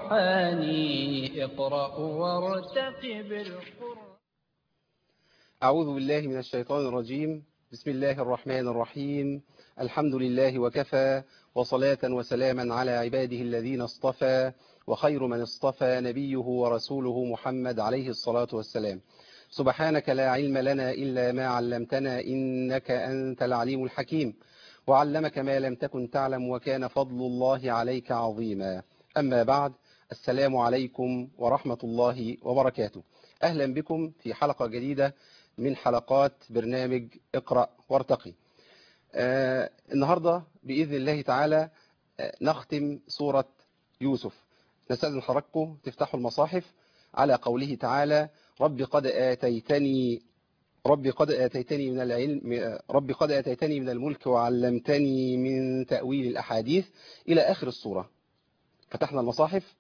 الريحان اقرأ وارتقب القرآن أعوذ بالله من الشيطان الرجيم بسم الله الرحمن الرحيم الحمد لله وكفى وصلاة وسلاما على عباده الذين اصطفى وخير من اصطفى نبيه ورسوله محمد عليه الصلاة والسلام سبحانك لا علم لنا إلا ما علمتنا إنك أنت العليم الحكيم وعلمك ما لم تكن تعلم وكان فضل الله عليك عظيما أما بعد السلام عليكم ورحمة الله وبركاته أهلا بكم في حلقة جديدة من حلقات برنامج اقرأ وارتقي آه النهاردة بإذن الله تعالى آه نختم سورة يوسف نستأذن حضراتكم تفتحوا المصاحف على قوله تعالى رب قد آتيتني رب قد آتيتني من العلم رب قد آتيتني من الملك وعلمتني من تأويل الأحاديث إلى آخر السورة فتحنا المصاحف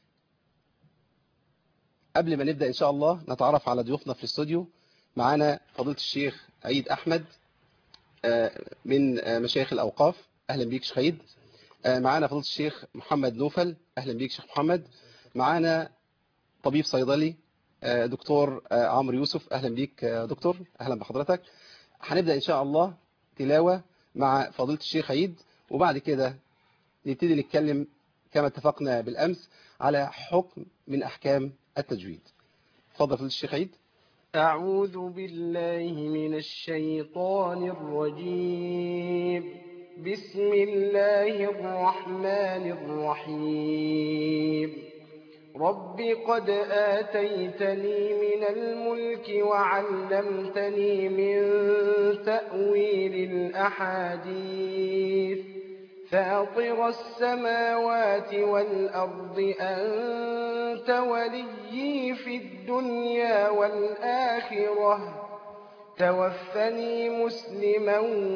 قبل ما نبدأ إن شاء الله نتعرف على ضيوفنا في الاستوديو معانا فضيلة الشيخ عيد أحمد من مشايخ الأوقاف أهلا بيك شيخ عيد معانا فضيلة الشيخ محمد نوفل أهلا بيك شيخ محمد معانا طبيب صيدلي دكتور عمرو يوسف أهلا بيك دكتور أهلا بحضرتك هنبدأ إن شاء الله تلاوة مع فضيلة الشيخ عيد وبعد كده نبتدي نتكلم كما اتفقنا بالأمس على حكم من أحكام التجويد تفضل فضيلة الشيخ عيد أعوذ بالله من الشيطان الرجيم بسم الله الرحمن الرحيم رب قد آتيتني من الملك وعلمتني من تأويل الأحاديث فاطر السماوات والأرض أنت وليي في الدنيا والآخرة توفني مسلما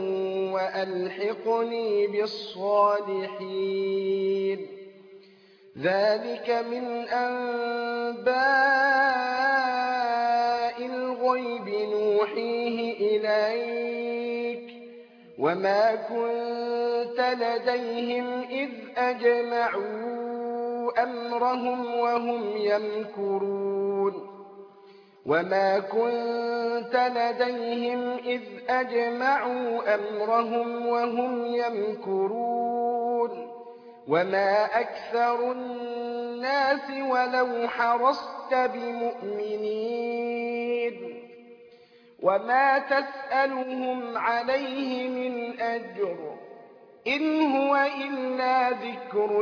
وألحقني بالصالحين ذلك من أنباء الغيب نوحيه إليك وما كنت لديهم إذ أجمعوا أمرهم وهم يمكرون وما كنت لديهم إذ أجمعوا أمرهم وهم يمكرون وما أكثر الناس ولو حرصت بمؤمنين وما تسألهم عليه من أجر إن هو إلا ذكر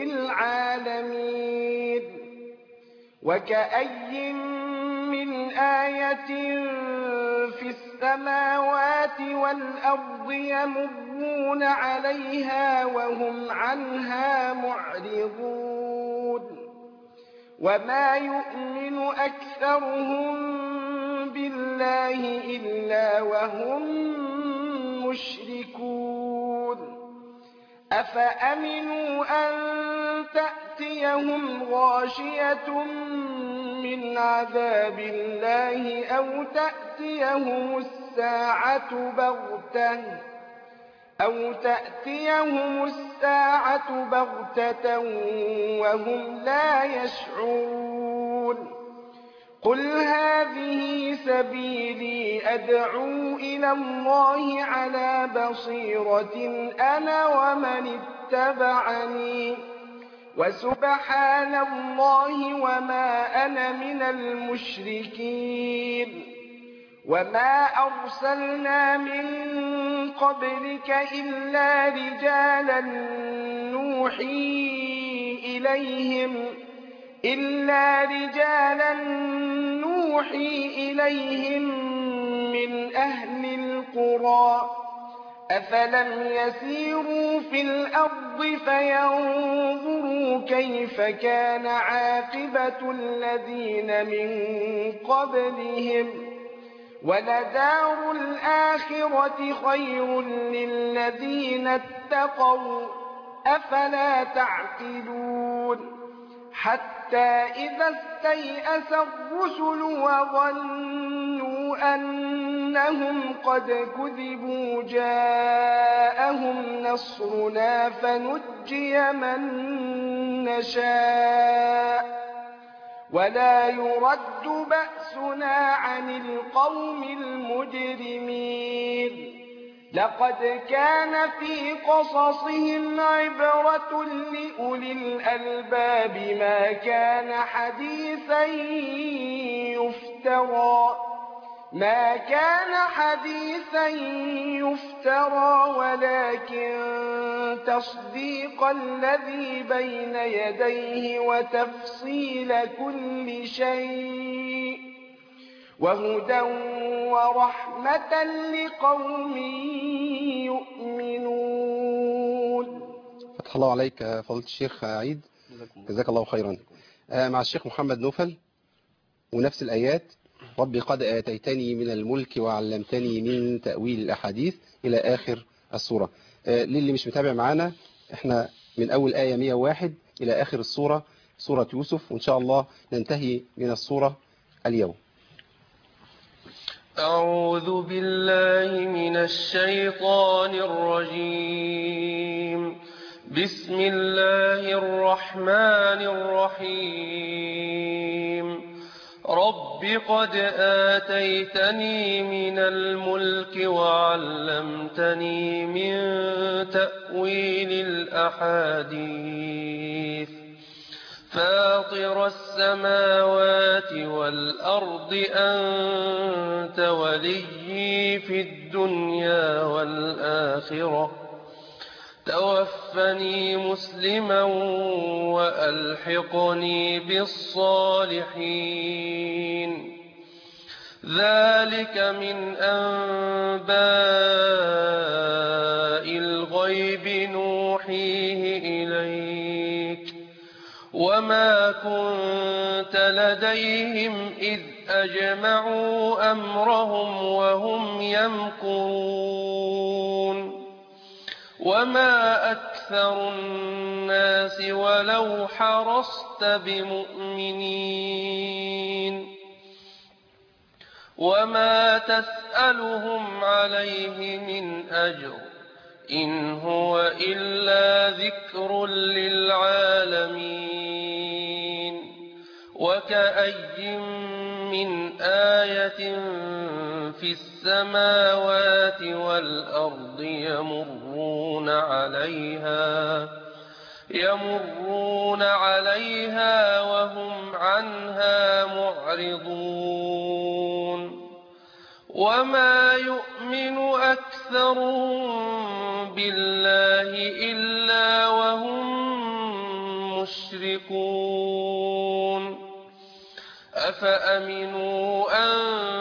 للعالمين وكأي من آية في السماوات والأرض يمرون عليها وهم عنها معرضون وما يؤمن أكثرهم بالله إلا وهم مشركون أفأمنوا أن تأتيهم غاشية من عذاب الله أو تأتيهم الساعة بغتة أو تأتيهم الساعة بغتة وهم لا يشعرون قل هذه سبيلي أدعو إلى الله على بصيرة أنا ومن اتبعني وسبحان الله وما أنا من المشركين وما أرسلنا من قبلك إلا رجالا نوحي إليهم إلا رجالا نوحي إليهم من أهل القرى أفلم يسيروا في الأرض فينظروا كيف كان عاقبة الذين من قبلهم ولدار الآخرة خير للذين اتقوا أفلا تعقلون حتى إذا استيأس الرسل وظنوا أنهم قد كذبوا جاءهم نصرنا فنجي من نشاء ولا يرد بأسنا عن القوم المجرمين لقد كان في قصصهم عبرة لأولي الألباب ما كان حديثا يفترى ما كان حديثا يفترى ولكن تصديق الذي بين يديه وتفصيل كل شيء وهدى ورحمة لقوم يؤمنون فتح الله عليك فضيلة الشيخ عيد جزاك الله خيرا آه، مع الشيخ محمد نوفل ونفس الآيات ربي قد آتيتني من الملك وعلمتني من تأويل الأحاديث إلى آخر السورة آه، للي مش متابع معانا احنا من أول آية 101 إلى آخر السورة سورة يوسف وإن شاء الله ننتهي من السورة اليوم أعوذ بالله من الشيطان الرجيم بسم الله الرحمن الرحيم رب قد آتيتني من الملك وعلمتني من تأويل الأحاديث فاطر السماوات والأرض أنت وليي في الدنيا والآخرة توفني مسلما وألحقني بالصالحين ذلك من أنباء الغيب نوحيه إليك وما كنت لديهم إذ أجمعوا أمرهم وهم يمكرون وما أكثر الناس ولو حرصت بمؤمنين وما تسألهم عليه من أجر إن هو إلا ذكر للعالمين وكأي من آية في السماوات والأرض يمرون عليها يمرون عليها وهم عنها معرضون وما يؤمن أكثرهم بالله إلا وهم مشركون أفأمنوا أن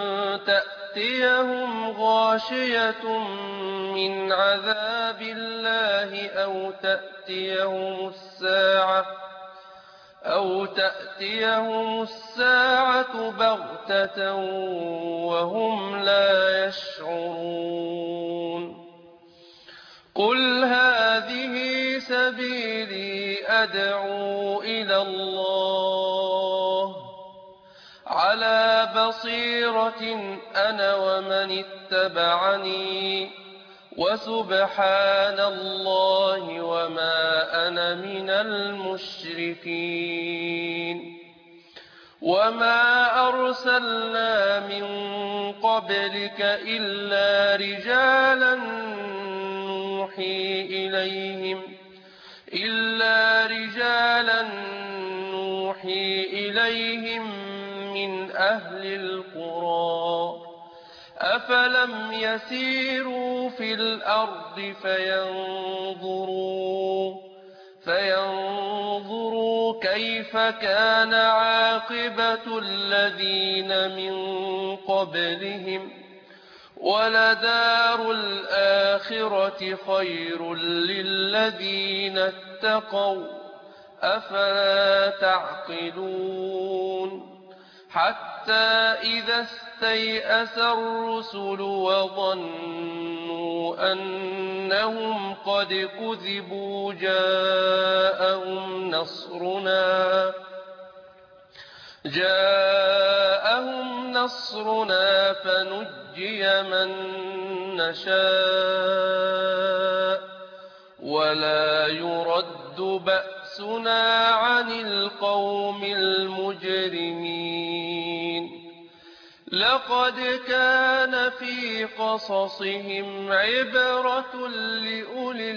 تأتيهم غاشية من عذاب الله أو تأتيهم الساعة أو تأتيهم الساعة بغتة وهم لا يشعرون قل هذه سبيلي أدعو إلى الله على بصيرة أنا ومن اتبعني وسبحان الله وما أنا من المشركين وما أرسلنا من قبلك إلا رجالا نوحي إليهم إلا رجالا نوحي إليهم من أهل القرى أفلم يسيروا في الأرض فينظروا فينظروا كيف كان عاقبة الذين من قبلهم ولدار الآخرة خير للذين اتقوا أفلا تعقلون حتى إذا استيأس الرسل وظنوا أنهم قد كذبوا جاءهم نصرنا جاءهم نصرنا فنجي من نشاء ولا يرد بأسنا بأسنا عن القوم المجرمين لقد كان في قصصهم عبرة لأولي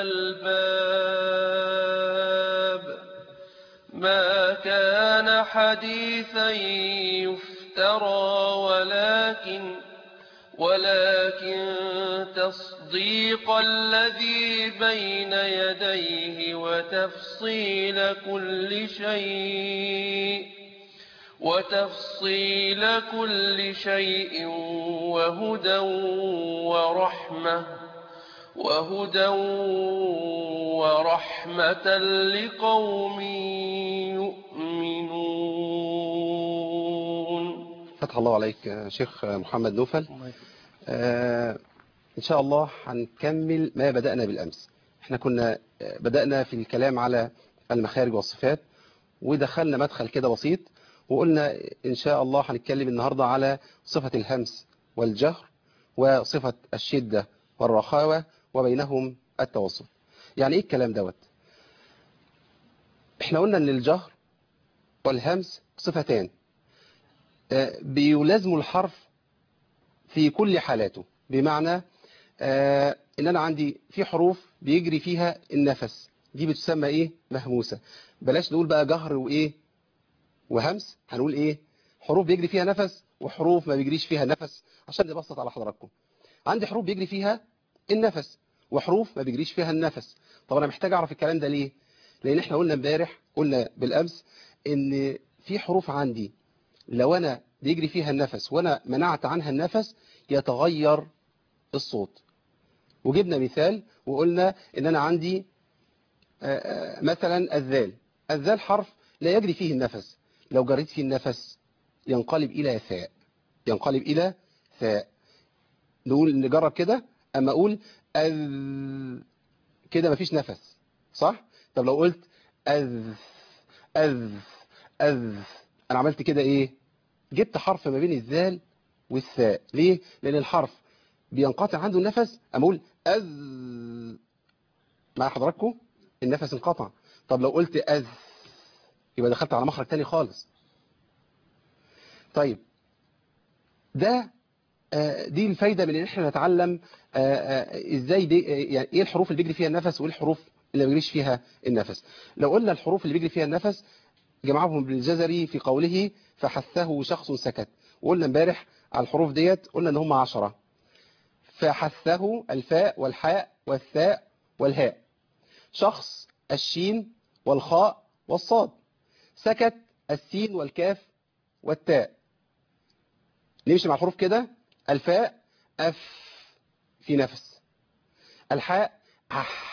الألباب ما كان حديثا يفترى ولكن ولكن تصديق الذي بين يديه وتفصيل كل شيء وتفصيل كل شيء وهدى ورحمة وهدى ورحمة لقوم يؤمنون فتح الله عليك يا شيخ محمد نوفل آه إن شاء الله هنكمل ما بدأنا بالأمس احنا كنا آه، بدأنا في الكلام على المخارج والصفات ودخلنا مدخل كده بسيط وقلنا إن شاء الله هنتكلم النهاردة على صفة الهمس والجهر وصفة الشدة والرخاوة وبينهم التوسط يعني إيه الكلام دوت احنا قلنا ان الجهر والهمس صفتان آه، بيلازموا الحرف في كل حالاته بمعنى آه، ان انا عندي في حروف بيجري فيها النفس دي بتسمى ايه مهموسة بلاش نقول بقى جهر وايه وهمس هنقول ايه حروف بيجري فيها نفس وحروف ما بيجريش فيها نفس عشان نبسط على حضراتكم عندي حروف بيجري فيها النفس وحروف ما بيجريش فيها النفس طب انا محتاج اعرف الكلام ده ليه لان احنا قلنا امبارح قلنا بالامس ان في حروف عندي لو انا بيجري فيها النفس وانا منعت عنها النفس يتغير الصوت وجبنا مثال وقلنا ان انا عندي آه، آه، مثلا الذال الذال حرف لا يجري فيه النفس لو جريت فيه النفس ينقلب الى ثاء ينقلب الى ثاء نقول نجرب كده اما اقول أذ كده مفيش نفس صح طب لو قلت أذ أذ أذ أنا عملت كده إيه جبت حرف ما بين الذال والثاء ليه لأن الحرف بينقطع عنده النفس أما أقول أذ مع حضراتكم النفس انقطع طب لو قلت أذ يبقى دخلت على مخرج تاني خالص طيب ده آه، دي الفايدة من ان احنا نتعلم آه، آه، ازاي دي آه، يعني ايه الحروف اللي بيجري فيها النفس وايه الحروف اللي ما بيجريش فيها النفس لو قلنا الحروف اللي بيجري فيها النفس جمعهم بالجزري في قوله فحثه شخص سكت وقلنا امبارح على الحروف ديت قلنا ان هم عشرة فحثه الفاء والحاء والثاء والهاء شخص الشين والخاء والصاد سكت السين والكاف والتاء نمشي مع الحروف كده الفاء أف في نفس الحاء أح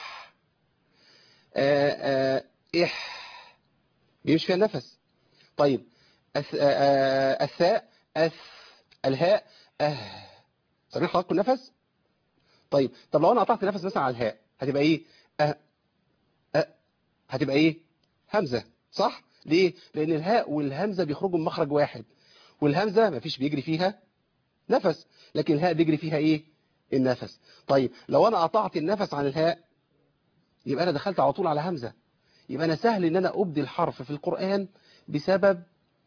آه، آه، إح بيمشي فيها النفس طيب أث- آه، آه، الثاء أث الهاء أه سامعين حضراتكم النفس طيب طب لو انا قطعت نفس مثلا على الهاء هتبقى ايه أه أه هتبقى ايه همزة صح ليه لان الهاء والهمزة بيخرجوا من مخرج واحد والهمزة مفيش بيجري فيها نفس لكن الهاء بيجري فيها ايه النفس طيب لو انا قطعت النفس عن الهاء يبقى انا دخلت على طول على همزة يبقى انا سهل ان انا ابدي الحرف في القرآن بسبب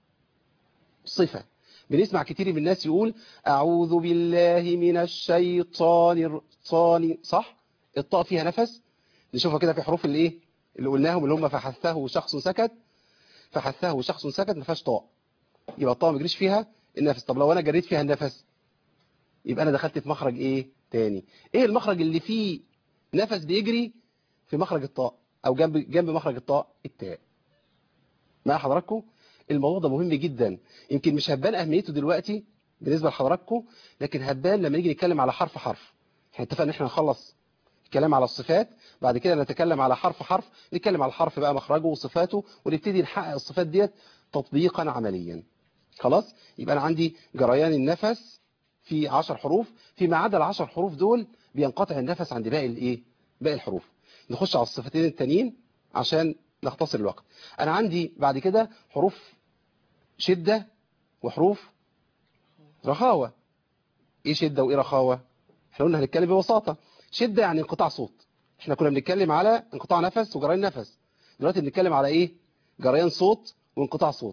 صفة بنسمع كتير من الناس يقول اعوذ بالله من الشيطان الرجيم صح الطاء فيها نفس نشوفها كده في حروف الايه اللي قلناهم اللي هم فحثه شخص سكت فحثه شخص سكت ما فيهاش طاء يبقى الطاء ما بيجريش فيها النفس طب لو انا جريت فيها النفس يبقى انا دخلت في مخرج ايه تاني ايه المخرج اللي فيه نفس بيجري في مخرج الطاء او جنب جنب مخرج الطاء التاء مع حضراتكم الموضوع ده مهم جدا يمكن مش هتبان اهميته دلوقتي بالنسبه لحضراتكم لكن هتبان لما نيجي نتكلم على حرف حرف احنا اتفقنا ان احنا نخلص الكلام على الصفات بعد كده نتكلم على حرف حرف نتكلم على الحرف بقى مخرجه وصفاته ونبتدي نحقق الصفات ديت تطبيقا عمليا خلاص يبقى انا عندي جريان النفس في 10 حروف فيما عدا العشر حروف دول بينقطع النفس عند باقي الايه باقي الحروف نخش على الصفتين التانيين عشان نختصر الوقت انا عندي بعد كده حروف شدة وحروف رخاوة ايه شدة وايه رخاوة احنا قلنا هنتكلم ببساطة شدة يعني انقطاع صوت احنا كنا بنتكلم على انقطاع نفس وجريان نفس دلوقتي بنتكلم على ايه جريان صوت وانقطاع صوت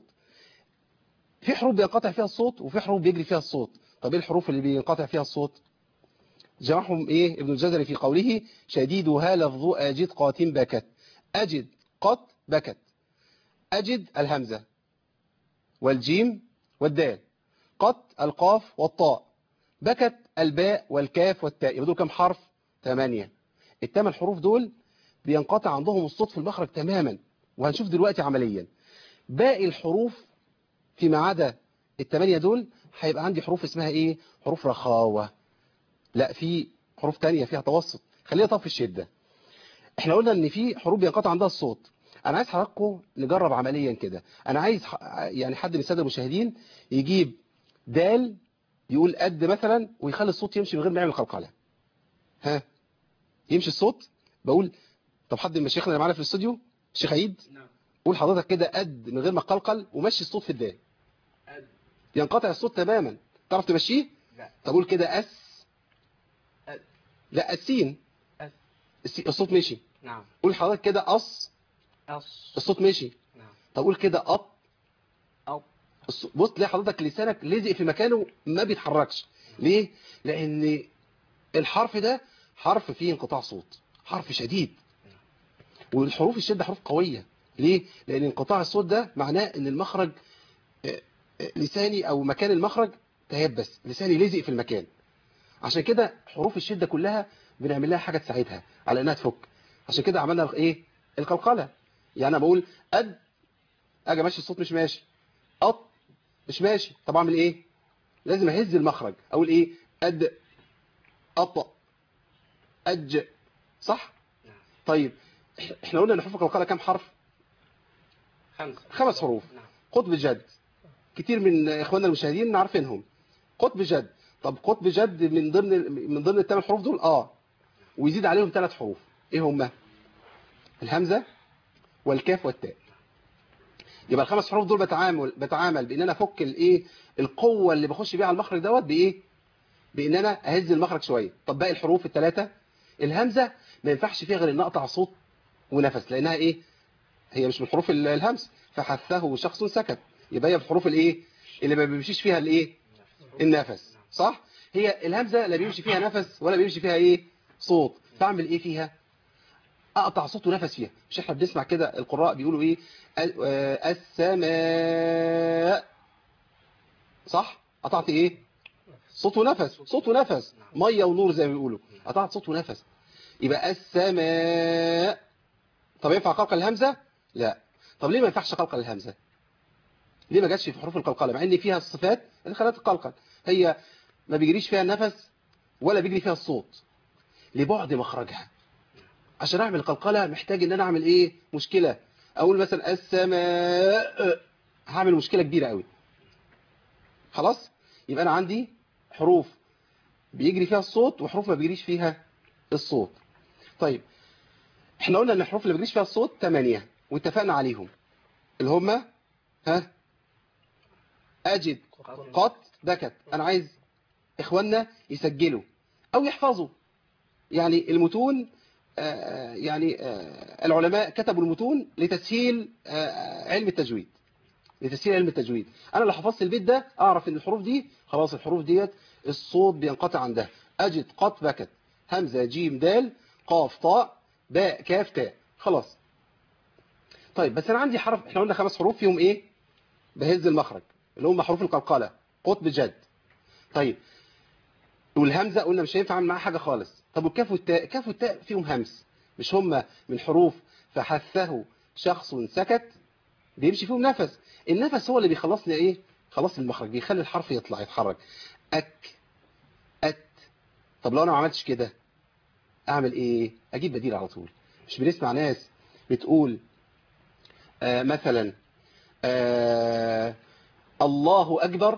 في حروف بينقطع فيها الصوت وفي حروف بيجري فيها الصوت طب ايه الحروف اللي بينقطع فيها الصوت جمعهم ايه ابن الجزري في قوله شديدها لفظ اجد قات بكت اجد قط بكت اجد الهمزة والجيم والدال قط القاف والطاء بكت الباء والكاف والتاء يبقى دول كام حرف ثمانية الثمان حروف دول بينقطع عندهم الصوت في المخرج تماما وهنشوف دلوقتي عمليا باقي الحروف فيما عدا الثمانية دول هيبقى عندي حروف اسمها ايه حروف رخاوة لا في حروف تانية فيها توسط خلينا طب في الشدة احنا قلنا ان في حروف بينقطع عندها الصوت انا عايز حضراتكم نجرب عمليا كده انا عايز ح- يعني حد من الساده المشاهدين يجيب دال يقول قد مثلا ويخلي الصوت يمشي من غير ما يعمل قلقله ها يمشي الصوت بقول طب حد من مشايخنا اللي معانا في الاستوديو الشيخ عيد نعم قول حضرتك كده قد من غير ما تقلقل ومشي الصوت في الدال قد. ينقطع الصوت تماما تعرف تمشيه لا طب قول كده اس قد. لا السين أس. السي- الصوت مشي نعم قول حضرتك كده قص أص الصوت مشي نعم طب قول كده أط أو الص- بص تلاقي حضرتك لسانك لزق في مكانه ما بيتحركش ليه لان الحرف ده حرف فيه انقطاع صوت حرف شديد والحروف الشدة حروف قوية ليه لان انقطاع الصوت ده معناه ان المخرج آه، آه، لساني او مكان المخرج تيبس لساني لزق في المكان عشان كده حروف الشدة كلها بنعمل لها حاجة تساعدها على انها تفك عشان كده عملنا ايه القلقلة يعني انا بقول قد اجي ماشي الصوت مش ماشي قط مش ماشي طب اعمل ايه لازم اهز المخرج اقول ايه قد قط اج صح نعم. طيب إح- احنا قلنا ان حروف القلقله كام حرف خمسة خمس حروف نعم قطب جد كتير من اخواننا المشاهدين عارفينهم قطب جد طب قطب جد من ضمن من ضمن الثمان حروف دول اه ويزيد عليهم ثلاث حروف ايه هما الهمزه والكاف والتاء يبقى الخمس حروف دول بتعامل بتعامل بان انا افك الايه القوه اللي بخش بيها على المخرج دوت بايه بان انا اهز المخرج شويه طب باقي الحروف الثلاثه الهمزه ما ينفعش فيها غير ان اقطع صوت ونفس لانها ايه هي مش من حروف ال- الهمس فحثه شخص سكت يبقى هي من الحروف الايه اللي ما بيمشيش فيها الايه النفس صح هي الهمزه لا بيمشي فيها نفس ولا بيمشي فيها ايه صوت فاعمل ايه فيها اقطع صوت ونفس فيها مش احنا بنسمع كده القراء بيقولوا ايه ال- آه، السماء صح قطعت ايه صوت ونفس صوت ونفس ميه ونور زي ما بيقولوا قطعت صوت ونفس يبقى السماء طب ينفع قلقل الهمزه لا طب ليه ما ينفعش قلقل الهمزه ليه ما جاتش في حروف القلقله مع ان فيها الصفات اللي خلت تقلقل هي ما بيجريش فيها النفس ولا بيجري فيها الصوت لبعد مخرجها عشان اعمل قلقله محتاج ان انا اعمل ايه مشكله اقول مثلا السماء هعمل مشكله كبيره قوي خلاص يبقى انا عندي حروف بيجري فيها الصوت وحروف ما بيجريش فيها الصوت طيب احنا قلنا ان الحروف اللي ما بيجريش فيها الصوت 8 واتفقنا عليهم اللي هم ها اجد قط بكت انا عايز اخواننا يسجلوا او يحفظوا يعني المتون آه، يعني آه، العلماء كتبوا المتون لتسهيل آه، علم التجويد لتسهيل علم التجويد انا لو حفظت البيت ده اعرف ان الحروف دي خلاص الحروف ديت الصوت بينقطع عندها اجد قط بكت همزه جيم دال قاف طاء باء كاف تاء خلاص طيب بس انا عندي حرف احنا قلنا خمس حروف فيهم ايه بهز المخرج اللي هم حروف القلقله قطب جد طيب والهمزه قلنا مش هينفع اعمل معاها حاجه خالص طب والكاف والتاء الكاف والتاء فيهم همس مش هم من حروف فحثه شخص سكت بيمشي فيهم نفس النفس هو اللي بيخلصني ايه خلاص المخرج بيخلي الحرف يطلع يتحرك اك ات طب لو انا ما عملتش كده اعمل ايه اجيب بديل على طول مش بنسمع ناس بتقول آه مثلا آه الله اكبر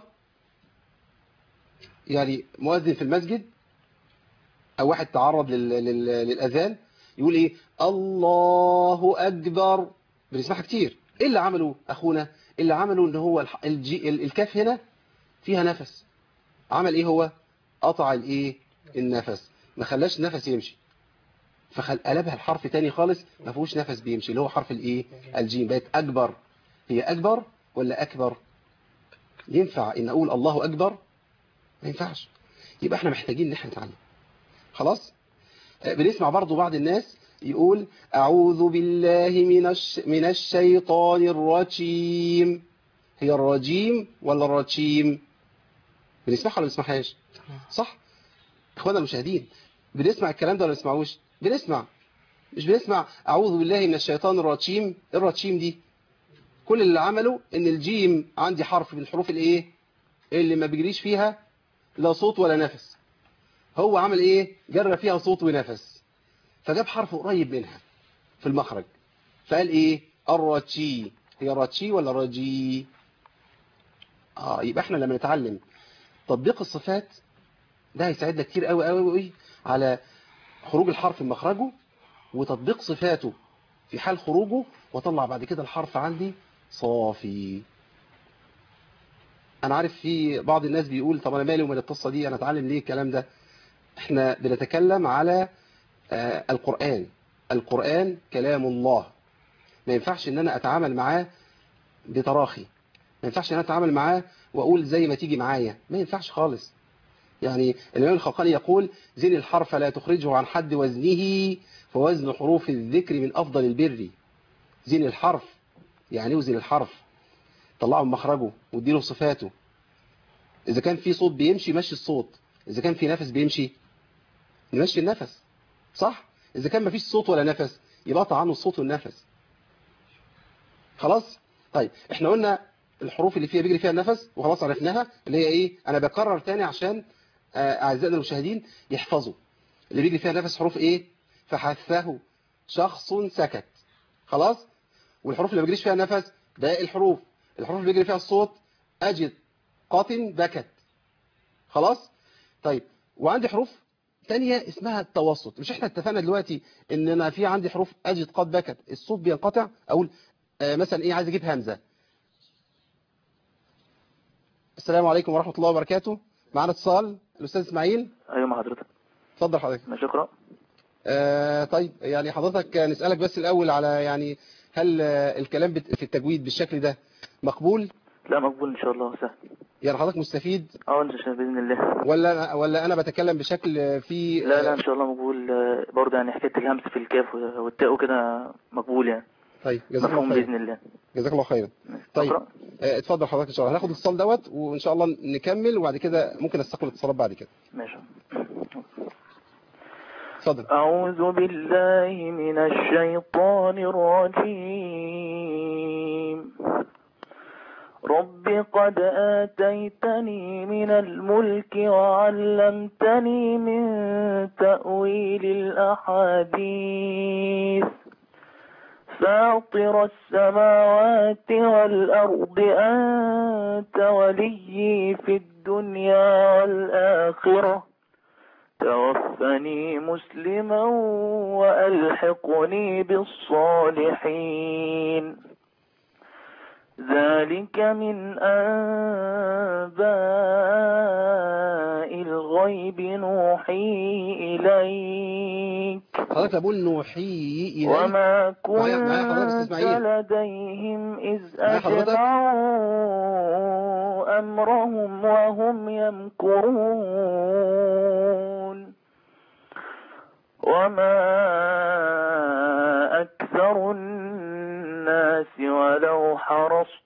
يعني مؤذن في المسجد او واحد تعرض لل... لل... للاذان يقول ايه الله اكبر بنسمعها كتير ايه اللي عمله اخونا اللي عمله ان هو الح... الجي... ال- الكاف هنا فيها نفس عمل ايه هو قطع الايه النفس ما خلاش النفس يمشي فقلبها الحرف تاني خالص ما فيهوش نفس بيمشي اللي هو حرف الايه الجيم بقت اكبر هي اكبر ولا اكبر ينفع ان اقول الله اكبر ما ينفعش يبقى احنا محتاجين ان احنا نتعلم خلاص آه، بنسمع برضو بعض الناس يقول اعوذ بالله من الش... من الشيطان الرجيم هي الرجيم ولا الرجيم بنسمعها ولا ما بنسمعهاش صح اخوانا المشاهدين بنسمع الكلام ده ولا ما بنسمعوش بنسمع مش بنسمع اعوذ بالله من الشيطان الرجيم إيه الرجيم دي كل اللي عمله ان الجيم عندي حرف من الحروف الايه اللي ما بيجريش فيها لا صوت ولا نفس هو عمل ايه جرى فيها صوت ونفس فجاب حرف قريب منها في المخرج فقال ايه الرجي هي رجي ولا رجي اه يبقى احنا لما نتعلم تطبيق الصفات ده هيساعدنا كتير قوي قوي قوي على خروج الحرف من مخرجه وتطبيق صفاته في حال خروجه واطلع بعد كده الحرف عندي صافي انا عارف في بعض الناس بيقول طب انا مالي ومال القصه دي انا اتعلم ليه الكلام ده احنا بنتكلم على آه القرآن القرآن كلام الله ما ينفعش ان انا اتعامل معاه بتراخي ما ينفعش ان انا اتعامل معاه واقول زي ما تيجي معايا ما ينفعش خالص يعني الإمام الخلقاني يقول زن الحرف لا تخرجه عن حد وزنه فوزن حروف الذكر من أفضل البر زن الحرف يعني وزن الحرف طلعه من مخرجه واديله صفاته إذا كان في صوت بيمشي مشي الصوت إذا كان في نفس بيمشي نمشي النفس صح إذا كان مفيش صوت ولا نفس يبقى قطع عنه الصوت والنفس خلاص طيب احنا قلنا الحروف اللي فيها بيجري فيها النفس وخلاص عرفناها اللي هي ايه انا بكرر تاني عشان أعزائنا المشاهدين يحفظوا اللي بيجري فيها نفس حروف إيه فحثه شخص سكت خلاص والحروف اللي بيجريش فيها نفس باقي الحروف الحروف اللي بيجري فيها الصوت أجد قاتن بكت خلاص طيب وعندي حروف تانية اسمها التوسط مش احنا اتفقنا دلوقتي ان انا في عندي حروف أجد قد بكت الصوت بينقطع اقول آه مثلا ايه عايز اجيب همزة السلام عليكم ورحمة الله وبركاته معنا اتصال الأستاذ إسماعيل ايوه مع حضرتك اتفضل حضرتك ماشي اقرا آه طيب يعني حضرتك نسألك بس الأول على يعني هل آه، الكلام بت- في التجويد بالشكل ده مقبول لا مقبول ان شاء الله سهل يعني حضرتك مستفيد اه ان شاء الله باذن الله ولا ولا أنا بتكلم بشكل آه، في لا لا ان شاء الله مقبول آه، برضه يعني حكايه الهمس في الكاف والتاء وكده مقبول يعني طيب جزاك مفهوم الله خير باذن الله جزاك الله خير طيب أقرأ؟ آه، اتفضل حضرتك إن شاء الله هناخد الاتصال دوت وإن شاء الله نكمل وبعد كده ممكن استقبل اتصالات بعد كده ماشي اتفضل أعوذ بالله من الشيطان الرجيم رب قد آتيتني من الملك وعلمتني من تأويل الأحاديث فاطر السماوات والأرض أنت وليي في الدنيا والآخرة توفني مسلما وألحقني بالصالحين ذلك من أنباء الغيب نوحي إليك حضرتك بقول نوحي إليك وما معايا- معايا حضرتك أستاذ كنت إسماعيل. لديهم إذ معايا حضرتك؟ أجمعوا أمرهم وهم يمكرون وما أكثر الناس ولو حرصت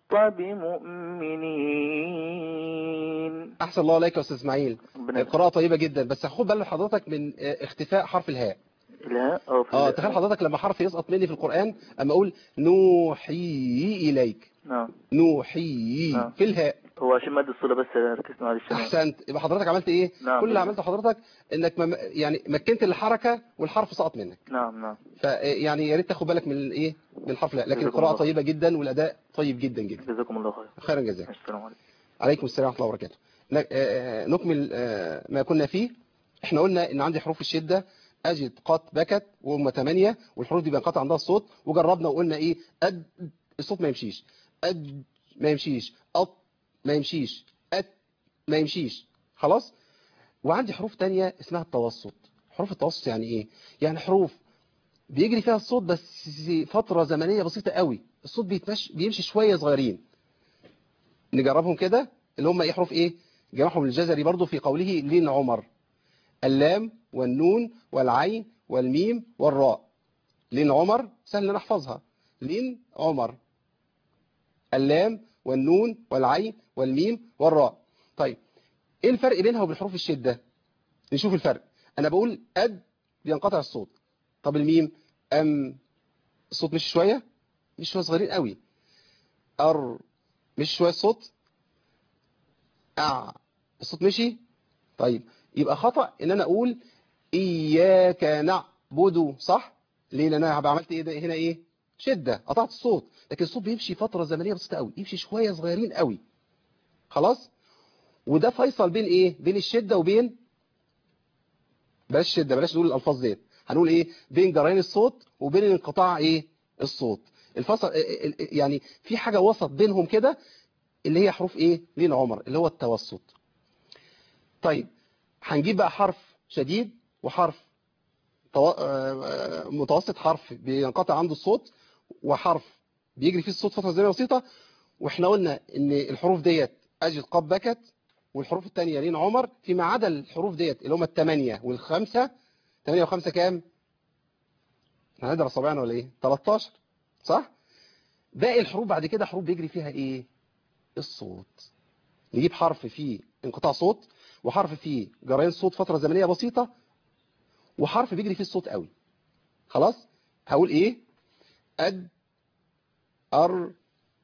بمؤمنين أحسن الله عليك يا أستاذ إسماعيل ربنا قراءة طيبة جدا بس خد بال حضرتك من آه، اختفاء حرف الهاء لا اه في اه ال- تخيل حضرتك لما حرف يسقط مني في القرآن اما اقول نوحي اليك نعم نوحي نعم. في الهاء هو عشان مادة الصلة بس ركزت معلش أنا. احسنت يبقى حضرتك عملت ايه نعم. كل اللي عملته حضرتك انك مم... يعني مكنت الحركة والحرف سقط منك نعم نعم فيعني يا ريت تاخد بالك من الايه من الحرف لا لكن جزاكم القراءة الله. طيبة جدا والاداء طيب جدا جدا جزاكم الله خير خيرا جزاك السلام عليكم عليكم السلام ورحمة الله وبركاته ن- آه، نكمل آه، ما كنا فيه احنا قلنا ان عندي حروف الشدة اجد قط بكت وهم ثمانية والحروف دي بينقطع عندها الصوت وجربنا وقلنا ايه أد الصوت ما يمشيش أد ما يمشيش أط ما يمشيش أت ما يمشيش خلاص وعندي حروف تانية اسمها التوسط حروف التوسط يعني ايه يعني حروف بيجري فيها الصوت بس فترة زمنية بسيطة قوي الصوت بيتمشي بيمشي شوية صغيرين نجربهم كده اللي هم ايه حروف ايه جمعهم الجزري برضو في قوله لين عمر اللام والنون والعين والميم والراء لين عمر سهل ان احفظها لين عمر اللام والنون والعين والميم والراء طيب ايه الفرق بينها وبين حروف الشدة نشوف الفرق انا بقول اد بينقطع الصوت طب الميم ام الصوت مش شوية مش شوية صغيرين قوي ار مش شوية الصوت اه الصوت مشي طيب يبقى خطأ ان انا اقول اياك نعبد صح ليه لان انا هبقى عملت ايه ده هنا ايه شدة قطعت الصوت لكن الصوت بيمشي فترة زمنية بسيطة قوي يمشي شوية صغيرين قوي خلاص وده فيصل بين ايه بين الشدة وبين بلاش شدة بلاش نقول الالفاظ ديت هنقول ايه بين جريان الصوت وبين انقطاع ايه الصوت الفصل يعني في حاجة وسط بينهم كده اللي هي حروف ايه لين عمر اللي هو التوسط طيب هنجيب بقى حرف شديد وحرف طو... متوسط حرف بينقطع عنده الصوت وحرف بيجري فيه الصوت فترة زمنية بسيطة واحنا قلنا ان الحروف ديت اجد قب بكت والحروف الثانيه لين عمر فيما عدا الحروف ديت اللي هم الثمانية والخمسة 8 و5 كام هنقدر صبعنا ولا ايه 13 صح باقي الحروف بعد كده حروف بيجري فيها ايه الصوت نجيب حرف فيه انقطاع صوت وحرف فيه جريان صوت فترة زمنية بسيطة وحرف بيجري فيه الصوت قوي خلاص هقول ايه اد ار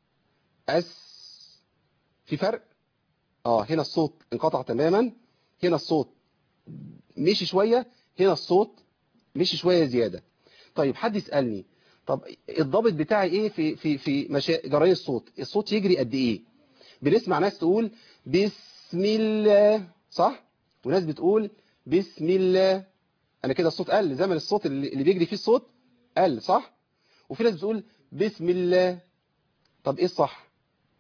اس في فرق اه هنا الصوت انقطع تماما هنا الصوت مشي شوية هنا الصوت مشي شوية زيادة طيب حد يسألني طب الضابط بتاعي ايه في في في مشا... جراي الصوت الصوت يجري قد ايه بنسمع ناس تقول بسم الله صح وناس بتقول بسم الله انا كده الصوت قل زمن الصوت اللي اللي بيجري فيه الصوت قل صح وفي ناس بتقول بسم الله طب ايه الصح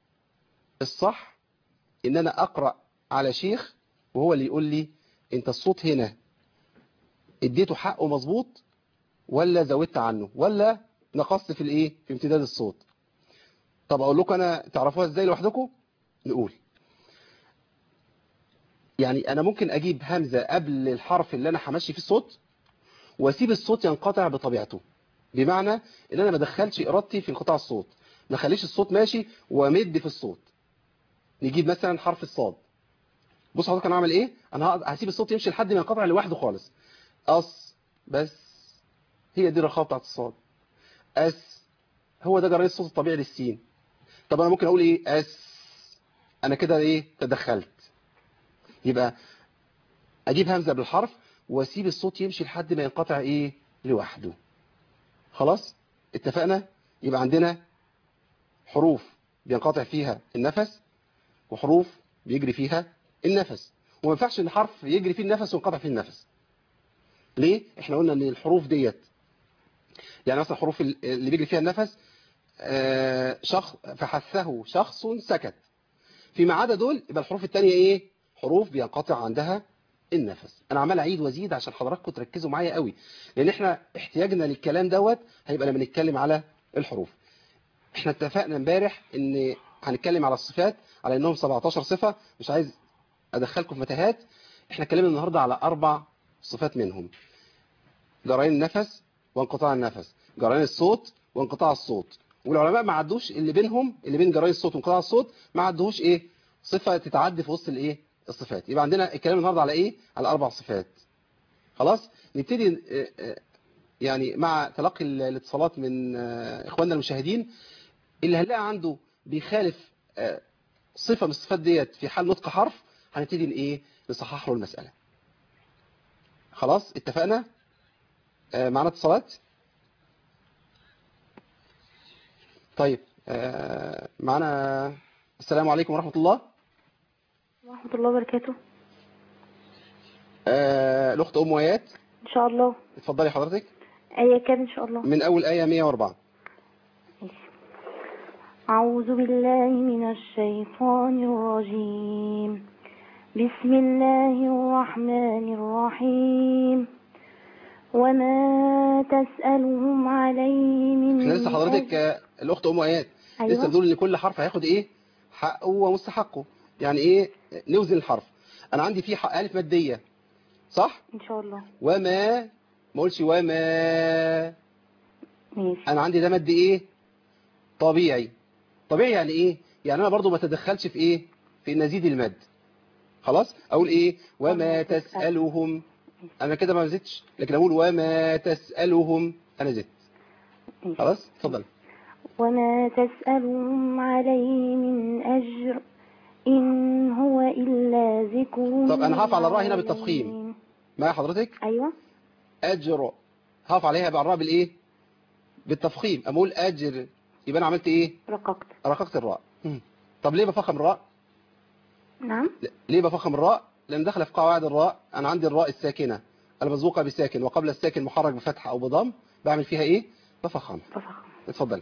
الصح ان انا اقرأ على شيخ وهو اللي يقول لي انت الصوت هنا اديته حقه مظبوط ولا زودت عنه ولا نقصت في الايه في امتداد الصوت طب اقول لكم انا تعرفوها ازاي لوحدكم نقول يعني انا ممكن اجيب همزة قبل الحرف اللي انا همشي فيه الصوت واسيب الصوت ينقطع بطبيعته بمعنى ان انا ما ادخلش ارادتي في انقطاع الصوت ما اخليش الصوت ماشي وامد في الصوت نجيب مثلا حرف الصاد بص حضرتك انا هعمل ايه انا هسيب الصوت يمشي لحد ما ينقطع لوحده خالص أص بس هي دي الرخاوة بتاعت الصاد أس هو ده جري الصوت الطبيعي للسين طب أنا ممكن أقول إيه أس أنا كده إيه تدخلت يبقى أجيب همزة بالحرف وأسيب الصوت يمشي لحد ما ينقطع إيه لوحده خلاص اتفقنا يبقى عندنا حروف بينقطع فيها النفس وحروف بيجري فيها النفس وما ينفعش ان حرف يجري فيه النفس وينقطع فيه النفس ليه احنا قلنا ان الحروف ديت يعني مثلا الحروف اللي بيجري فيها النفس شخص فحثه شخص سكت فيما عدا دول يبقى الحروف التانية ايه حروف بينقطع عندها النفس انا عمال اعيد وازيد عشان حضراتكم تركزوا معايا قوي لان احنا احتياجنا للكلام دوت هيبقى لما نتكلم على الحروف احنا اتفقنا امبارح ان هنتكلم على الصفات على انهم 17 صفة مش عايز ادخلكم في متاهات احنا اتكلمنا النهاردة على اربع صفات منهم جريان النفس وانقطاع النفس جريان الصوت وانقطاع الصوت والعلماء ما عدوش اللي بينهم اللي بين جريان الصوت وانقطاع الصوت ما عدوش ايه صفة تتعدي في وسط الايه الصفات يبقى عندنا الكلام النهاردة على ايه على اربع صفات خلاص نبتدي يعني مع تلقي الاتصالات من اخواننا المشاهدين اللي هنلاقي عنده بيخالف صفة من الصفات ديت في حال نطق حرف هنبتدي ايه نصحح له المسألة خلاص اتفقنا آه معنا اتصالات طيب آه معنا السلام عليكم ورحمة الله ورحمة الله وبركاته آه الأخت أم ويات إن شاء الله اتفضلي حضرتك آية كام إن شاء الله من أول آية 104 أعوذ بالله من الشيطان الرجيم بسم الله الرحمن الرحيم وما تسألهم عليه من احنا لسه حضرتك أجر. آه، الاخت ام ايات لسه أيوة بتقول ان كل حرف هياخد ايه حقه ومستحقه يعني ايه نوزن الحرف انا عندي فيه حق الف ماديه صح إن شاء الله وما ما اقولش وما ماشي انا عندي ده مد ايه طبيعي طبيعي يعني ايه يعني انا برضو ما تدخلش في ايه في نزيد المد خلاص اقول ايه وما وما تسأل. تسالهم انا كده ما زدتش لكن اقول وما تسالهم انا زدت ماشي. خلاص اتفضل وما تسألهم عليه من أجر إن هو إلا ذكر طب أنا هقف على الراء هنا بالتفخيم. للعالمين. معايا حضرتك أيوة اجر هقف عليها بالراء بالايه بالتفخيم اما اقول اجر يبقى انا عملت ايه رققت رققت الراء مم. طب ليه بفخم الراء نعم لا، ليه بفخم الراء لان داخله في قواعد الراء انا عندي الراء الساكنه المسبوقه بساكن وقبل الساكن محرك بفتحه او بضم بعمل فيها ايه بفخم ففخم اتفضل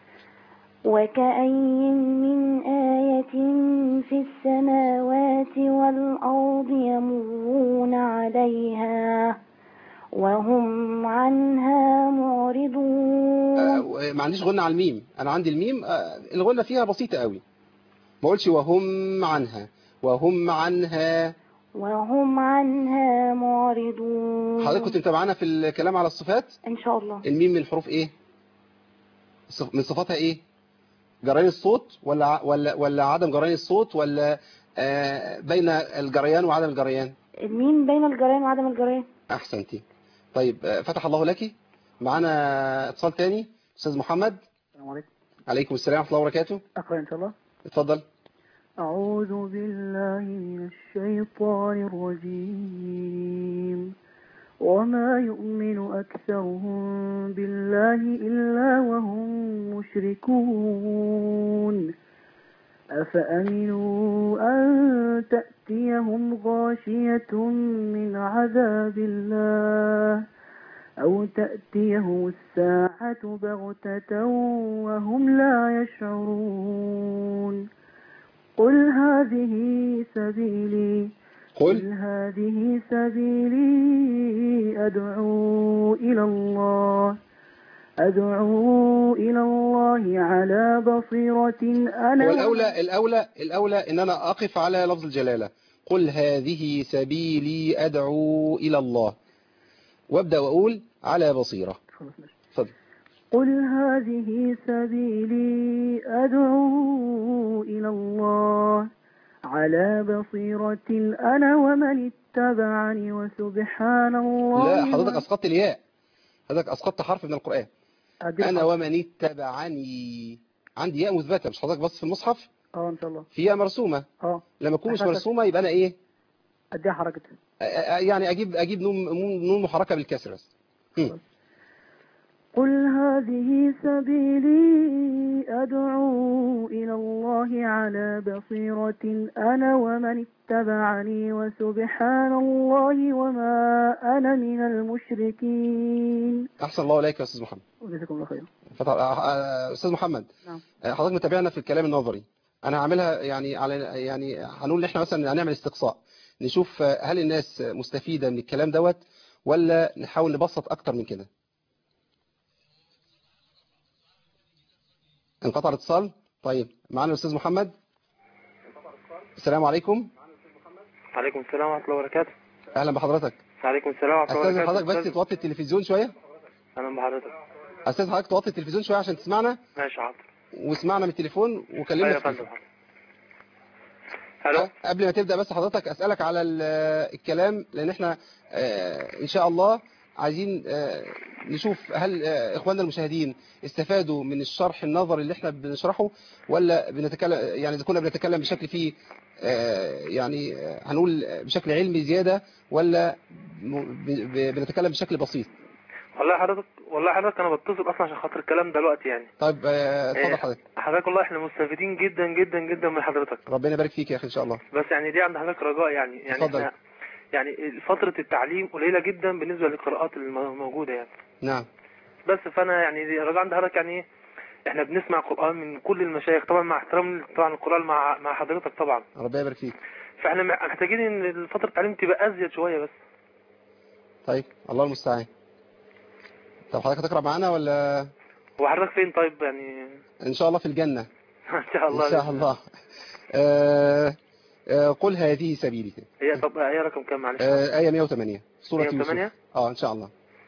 وكأين من آية في السماوات والأرض يمرون عليها وهم عنها معرضون آه، ما عنديش غنة على الميم انا عندي الميم آه، الغنة فيها بسيطة قوي ما اقولش وهم عنها وهم عنها وهم عنها معرضون حضرتك كنت متابعانا في الكلام على الصفات إن شاء الله الميم من الحروف ايه صف- من صفاتها ايه جريان الصوت ولا ع- ولا ولا عدم جريان الصوت ولا آه، بين الجريان وعدم الجريان الميم بين الجريان وعدم الجريان احسنتي طيب آه، فتح الله لك معانا اتصال تاني استاذ محمد السلام عليكم عليكم السلام ورحمه الله وبركاته أقرأ إن شاء الله اتفضل أعوذ بالله من الشيطان الرجيم وما يؤمن أكثرهم بالله إلا وهم مشركون أفأمنوا أن تأتيهم غاشية من عذاب الله أو تأتيهم الساعة بغتة وهم لا يشعرون قل هذه سبيلي قل قل هذه سبيلي أدعو إلى الله أدعو إلى الله على بصيرة أنا والأولى الأولى الأولى إن أنا أقف على لفظ الجلالة قل هذه سبيلي أدعو إلى الله وابدأ وأقول على بصيرة خلاص ماشي. اتفضل قل هذه سبيلي أدعو إلى الله على بصيرة أنا ومن اتبعني وسبحان الله لا حضرتك أسقطت الياء حضرتك أسقطت حرف من القرآن أدي أنا الحرف. ومن اتبعني عندي ياء مثبتة مش حضرتك بص في المصحف اه ان شاء الله في ياء مرسومة اه لما تكون مش حضرتك- مرسومة يبقى أنا إيه اديها حركة آه، آه، يعني أجيب أجيب نون نون محركة بالكسر بس هم. قل هذه سبيلي أدعو إلى الله على بصيرة أنا ومن اتبعني وسبحان الله وما أنا من المشركين أحسن الله إليك يا أستاذ محمد وجزاكم الله خيرا فتح... آه، آه، أستاذ محمد نعم. آه، حضرتك متابعنا في الكلام النظري أنا هعملها يعني على يعني هنقول إن إحنا مثلا هنعمل استقصاء نشوف آه، هل الناس مستفيدة من الكلام دوت ولا نحاول نبسط أكتر من كده انقطع الاتصال طيب معنا الأستاذ محمد السلام عليكم عليكم السلام ورحمة الله وبركاته أهلا بحضرتك عليكم السلام ورحمة الله أستاذ وبركاته حضرتك بس أستاذ- توطي التلفزيون شوية أهلا بحضرتك أستاذ حضرتك توطي التلفزيون شوية عشان تسمعنا ماشي حاضر واسمعنا من التليفون وكلمنا أيوة يا في فندم التليفون. حاضر ألو قبل ما تبدأ بس حضرتك أسألك على ال- الكلام لأن احنا آه، إن شاء الله عايزين آه، نشوف هل آه، إخواننا المشاهدين استفادوا من الشرح النظري اللي احنا بنشرحه ولا بنتكلم يعني إذا كنا بنتكلم بشكل فيه آه، يعني آه، هنقول بشكل علمي زيادة ولا م- ب- ب- بنتكلم بشكل بسيط والله حضرتك والله حضرتك أنا بتصل أصلا عشان خاطر الكلام دلوقتي يعني طيب آه، اتفضل إيه، حضرتك حضرتك والله إحنا مستفيدين جدا جدا جدا من حضرتك ربنا يبارك فيك يا أخي إن شاء الله بس يعني دي عند حضرتك رجاء يعني يعني اتفضل. إحنا يعني فترة التعليم قليلة جدا بالنسبة للقراءات الموجودة يعني نعم بس فأنا يعني دي رجاء عند حضرتك يعني إيه احنا بنسمع قرآن من كل المشايخ طبعا مع احترام طبعا القرآن مع مع حضرتك طبعا ربنا يبارك فيك فاحنا محتاجين ان فترة التعليم تبقى ازيد شوية بس طيب الله المستعان طب حضرتك هتقرأ معانا ولا هو حضرتك فين طيب يعني إن شاء الله في الجنة ان شاء الله إن شاء الله آه آه قل هذه سبيلي هي طب هي رقم كام معلش آه آية 108 سورة 108 يوسف اه إن شاء الله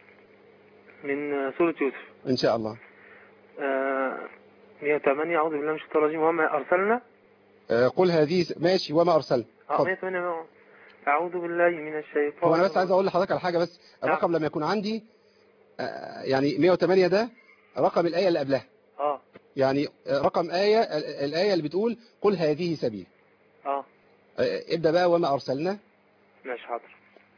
من سورة يوسف إن شاء الله آه، 108 أعوذ بالله من الشيطان الرجيم وما أرسلنا آه قل هذه س- ماشي وما أرسل اه اتفضل. 108 أعوذ بالله من الشيطان هو أنا بس عايز أقول لحضرتك على حاجة بس الرقم لما يكون عندي آه يعني 108 ده رقم الآية اللي قبلها اه يعني آه، رقم آية ال- الآية اللي بتقول قل هذه سبيل اه آه، ابدأ بقى وما أرسلنا ماشي حاضر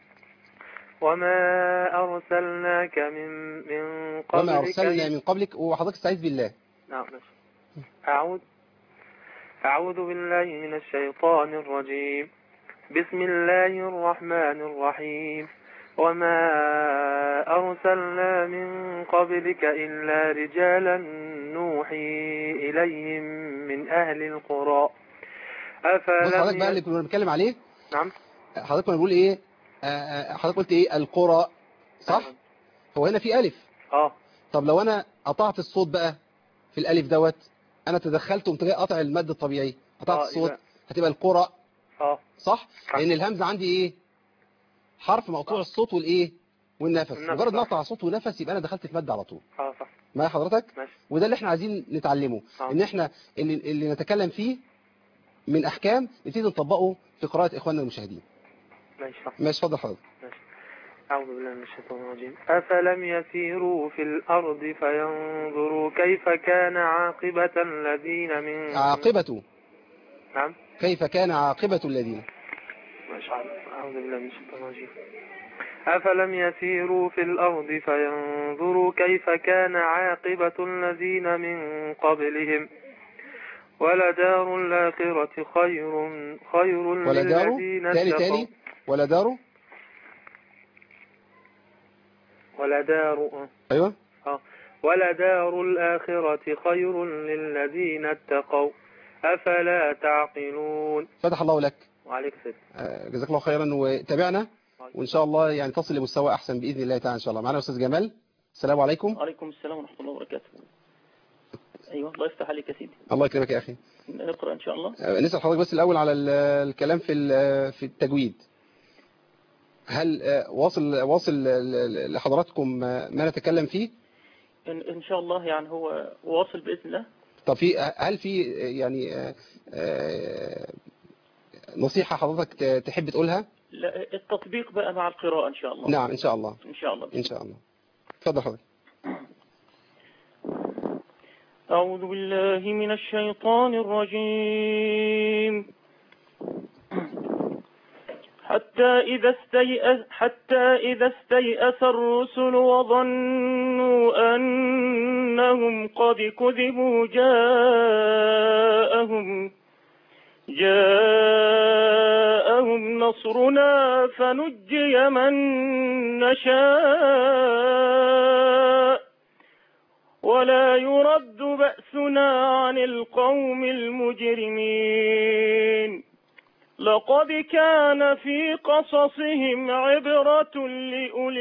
وما أرسلناك من من قبلك وما أرسلنا من قبلك وحضرتك استعيذ بالله نعم ماشي أعوذ أعوذ بالله من الشيطان الرجيم بسم الله الرحمن الرحيم وما أرسلنا من قبلك إلا رجالا نوحي إليهم من أهل القرى بص حضرتك أفلم بقى اللي ي... كنا بنتكلم عليه نعم حضرتك كنا بنقول ايه آه، آه، حضرتك قلت ايه القرى صح هو هنا في ألف اه طب لو أنا قطعت الصوت بقى في الألف دوت أنا تدخلت وقمت جاي قطع المد الطبيعي قطعت آه، الصوت يبقى- هتبقى القرى اه صح صح. لأن الهمزة عندي ايه حرف مقطوع الصوت والايه والنفس والنفس، مجرد ما صح. اقطع صوت ونفس يبقى انا دخلت في مد على طول اه صح معايا حضرتك ماشي وده اللي احنا عايزين نتعلمه آه. ان احنا اللي, اللي نتكلم فيه من احكام نبتدي نطبقه في قراءة اخواننا المشاهدين ماشي صح ماشي اتفضل حضرتك أعوذ بالله من الشيطان الرجيم أفلم يسيروا في الأرض فينظروا كيف كان عاقبة الذين من عاقبة نعم كيف كان عاقبة الذين ما شاء الله أعوذ بالله من الشيطان الرجيم أفلم يسيروا في الأرض فينظروا كيف كان عاقبة الذين من قبلهم ولدار الآخرة خير خير ولا داره للذين تاني اتقوا تاني ولا داره ولدار ايوه ولدار الآخرة خير للذين اتقوا أفلا تعقلون فتح الله لك وعليك سيد آه، جزاك الله خيرا وتابعنا وان شاء الله يعني تصل لمستوى احسن باذن الله تعالى ان شاء الله معنا استاذ جمال السلام عليكم وعليكم السلام ورحمة الله وبركاته أيوة الله يفتح عليك يا سيدي الله يكرمك يا اخي نقرأ إن شاء الله آه، نسال حضرتك بس الاول على ال- الكلام في ال- في التجويد هل آه، واصل واصل ل- لحضراتكم آه، ما نتكلم فيه إن, إن شاء الله يعني هو واصل بإذن الله طب في هل في آه، يعني آه، آه، نصيحة حضرتك ت- تحب تقولها لا التطبيق بقى مع القراءة إن شاء الله نعم ان شاء الله إن شاء الله ان شاء الله اتفضل حضرتك أعوذ بالله من الشيطان الرجيم حتى إذا استيأس حتى إذا استيأس الرسل وظنوا أنهم قد كذبوا جاءهم جاءهم نصرنا فنجي من نشاء ولا يرد بأسنا عن القوم المجرمين لقد كان في قصصهم عبرة لأولي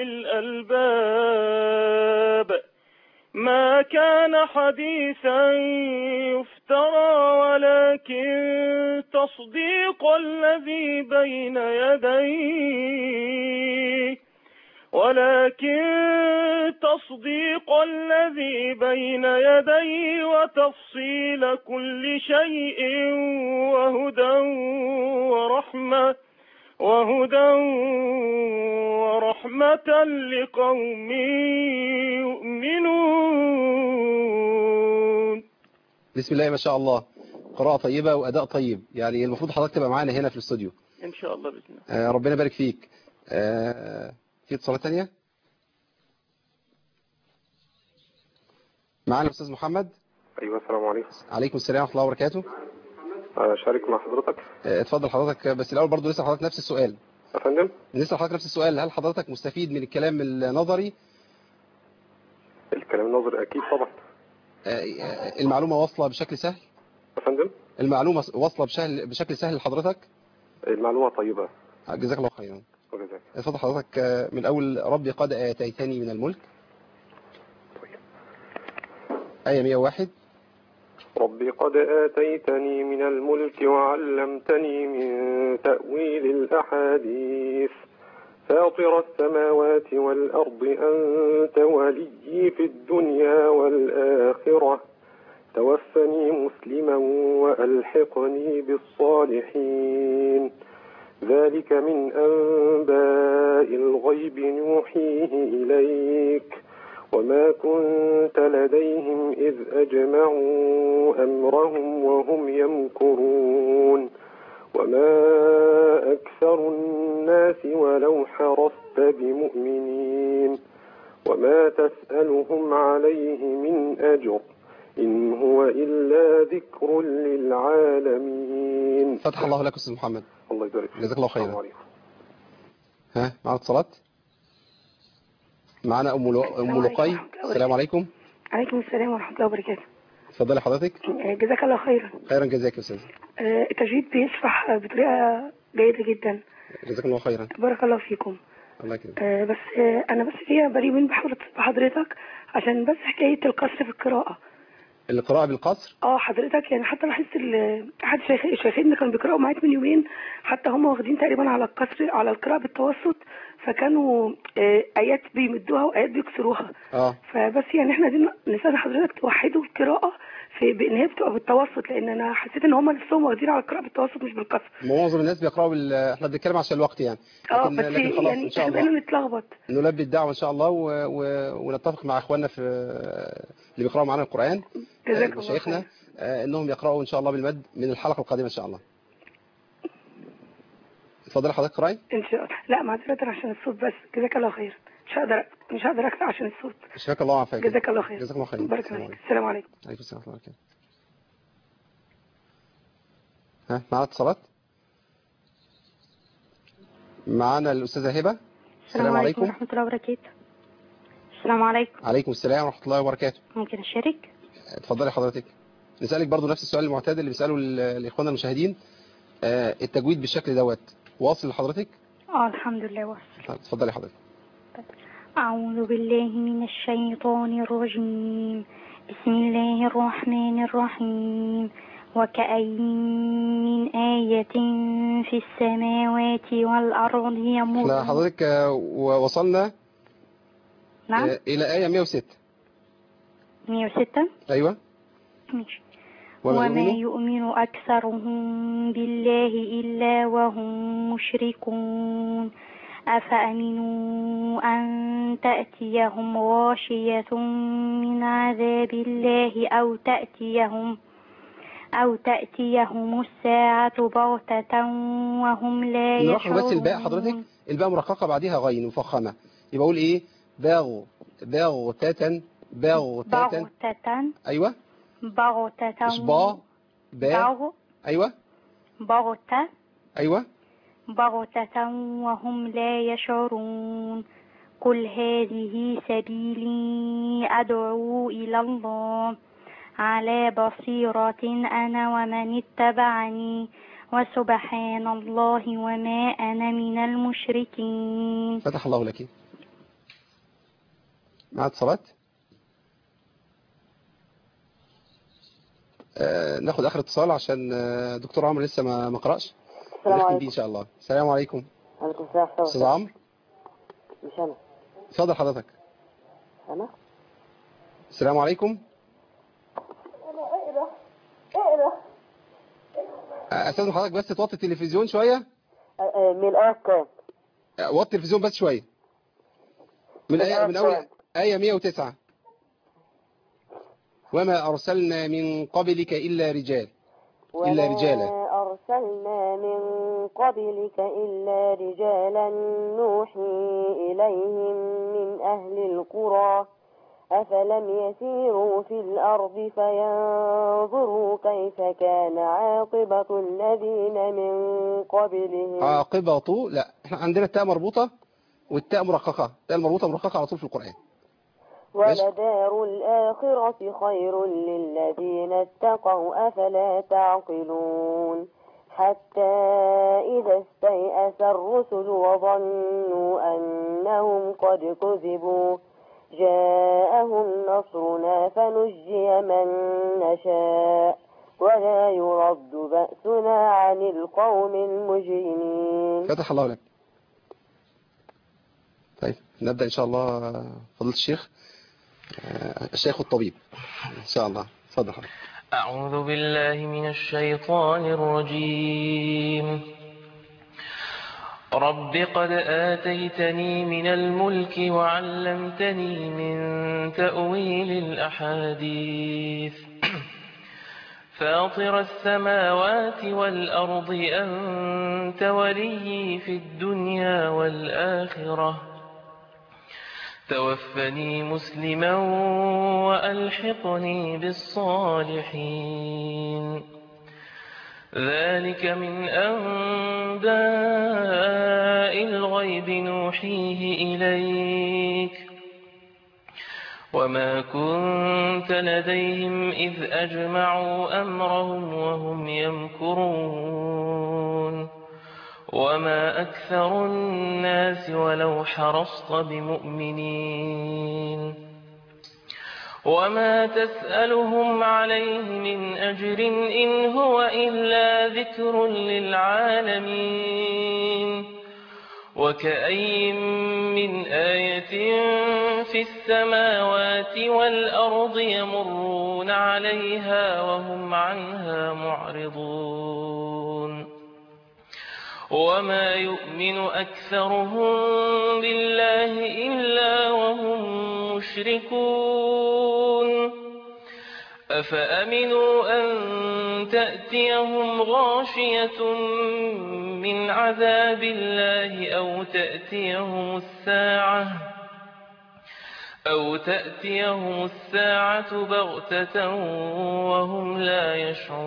الألباب ما كان حديثا يفترى ولكن تصديق الذي بين يديه ولكن تصديق الذي بين يديه وتفصيل كل شيء وهدى ورحمة وهدى ورحمة لقوم يؤمنون بسم الله ما شاء الله قراءة طيبة وأداء طيب يعني المفروض حضرتك تبقى معانا هنا في الاستوديو إن شاء الله بإذن الله آه، ربنا يبارك فيك آه، في اتصالات تانية معانا الأستاذ محمد ايوه السلام عليكم عليكم السلام ورحمة الله وبركاته اشارك مع حضرتك آه، اتفضل حضرتك بس الأول برضو نسأل حضرتك نفس السؤال يا فندم نسأل حضرتك نفس السؤال هل حضرتك مستفيد من الكلام النظري الكلام النظري اكيد طبعا آه، آه، المعلومة واصلة بشكل سهل يا فندم المعلومة واصلة بشكل بشكل سهل لحضرتك المعلومه طيبه آه، جزاك الله خيرا وجزاك اتفضل حضرتك آه، من أول ربي قد آتيتني من الملك آية 101 رب قد آتيتني من الملك وعلمتني من تأويل الأحاديث فاطر السماوات والأرض أنت ولي في الدنيا والآخرة توفني مسلما وألحقني بالصالحين ذلك من أنباء الغيب نوحيه إليك وما كنت لديهم إذ أجمعوا أمرهم وهم يمكرون وما أكثر الناس ولو حرصت بمؤمنين وما تسألهم عليه من أجر إن هو إلا ذكر للعالمين فتح الله لك أستاذ محمد الله يبارك فيك جزاك الله خيرا. السلام عليكم. ها معنا اتصالات معنا أم لو... أم لقي السلام عليكم عليكم السلام ورحمة الله وبركاته اتفضلي حضرتك آه، جزاك الله خيرا خيرا جزاك يا أستاذ آه، التجويد بيشرح آه، بطريقة جيدة جدا جزاك الله خيرا بارك الله فيكم الله يكرمك آه، بس آه، أنا بس فيها بريء من بحضرتك بحضرتك عشان بس حكاية القصر في القراءة القراءة بالقصر اه حضرتك يعني حتى لاحظت ال- احد شيخ- شيخين كانوا بيقراوا معاك من يومين حتى هم واخدين تقريبا على القصر على القراءة بالتوسط فكانوا آه، آيات بيمدوها وآيات بيكسروها اه فبس يعني احنا عايزين نستاذن حضرتك توحدوا القراءة في بان هي بتبقى بالتوسط لان انا حسيت ان هم نفسهم واخدين على القراءة بالتوسط مش بالقصر معظم الناس بيقرأوا بال... احنا بنتكلم عشان الوقت يعني اه لكن, بس لكن خلاص يعني إن شاء احنا الله بقينا نتلخبط نلبي الدعوة إن شاء الله و... و... ونتفق مع إخواننا في اللي بيقرأوا معانا القرآن جزاك آه، الله مشايخنا خير آه، إنهم يقرأوا إن شاء الله بالمد من الحلقة القادمة إن شاء الله اتفضل حضرتك قراي ان شاء الله لا معذرة عشان الصوت بس جزاك الله خير مش هقدر مش هقدر اقرا عشان الصوت شفاك الله وعافاك جزاك الله خير جزاك الله خير بارك السلام الله عليكم فيك. السلام عليكم عليكم السلام ورحمة الله وبركاته ها معنا اتصالات معانا الأستاذة هبة السلام عليكم ورحمة الله وبركاته السلام عليكم عليكم السلام ورحمة الله وبركاته ممكن أشارك اتفضلي حضرتك نسألك برضو نفس السؤال المعتاد اللي بيسأله ال- الإخوان المشاهدين آه، التجويد بالشكل دوت واصل لحضرتك اه الحمد لله وصل اتفضلي حضرتك أعوذ بالله من الشيطان الرجيم بسم الله الرحمن الرحيم وكأين من آية في السماوات والأرض احنا يمر حضرتك آه، و- وصلنا نعم آه، إلى آية 106 106 أيوة ماشي وما وما يؤمن يؤمن أكثرهم بالله إلا وهم مشركون أفأمنوا أن تأتيهم غاشية من عذاب الله أو تأتيهم أو تأتيهم الساعة بغتة وهم لا نروح يشعرون بس الباء حضرتك الباء مرققة بعدها غين مفخمة يبقى أقول إيه باغ باغتة باغتة بغتة أيوة بغتة مش با باء بغ أيوة بغتة أيوة بغتة وهم لا يشعرون قل هذه سبيلي أدعو إلى الله على بصيرة أنا ومن اتبعني وسبحان الله وما أنا من المشركين فتح الله لك مع اتصالات آه ناخد آخر اتصال عشان آه دكتور عمرو لسه ما ما قرأش السلام ونختم بيه عليكم إن شاء الله السلام عليكم عليكم السلام ورحمة أستاذ الله عمرو مش أنا اتفضل حضرتك أنا السلام عليكم آه، استاذن حضرتك بس توطي التلفزيون شوية آه، آه، من الآية كام؟ آه، وطي التلفزيون بس شوية من آية من أول آية 109 وما أرسلنا من قبلك إلا رجال إلا رجالا وما أرسلنا من قبلك إلا رجالا نوحي إليهم من أهل القرى أفلم يسيروا في الأرض فينظروا كيف كان عاقبة الذين من قبلهم عاقبة لا احنا عندنا التاء مربوطة والتاء مرققة التاء المربوطة مرققة على طول في القرآن ولدار الآخرة خير للذين اتقوا أفلا تعقلون حتى إذا استيأس الرسل وظنوا أنهم قد كذبوا جاءهم نصرنا فنجي من نشاء ولا يرد بأسنا عن القوم المجرمين فتح الله لك طيب نبدأ إن شاء الله فضيلة الشيخ آه، الشيخ الطبيب إن شاء الله تفضل حضرتك. أعوذ بالله من الشيطان الرجيم رب قد آتيتني من الملك وعلمتني من تأويل الأحاديث فاطر السماوات والأرض أنت ولي في الدنيا والآخرة توفني مسلما وألحقني بالصالحين ذلك من أنباء الغيب نوحيه إليك وما كنت لديهم إذ أجمعوا أمرهم وهم يمكرون وما أكثر الناس ولو حرصت بمؤمنين وما تسألهم عليه من أجر إن هو إلا ذكر للعالمين وكأي من آية في السماوات والأرض يمرون عليها وهم عنها معرضون وما يؤمن أكثرهم بالله إلا وهم مشركون أفأمنوا أن تأتيهم غاشية من عذاب الله أو تأتيهم الساعة أو تأتيهم الساعة بغتة وهم لا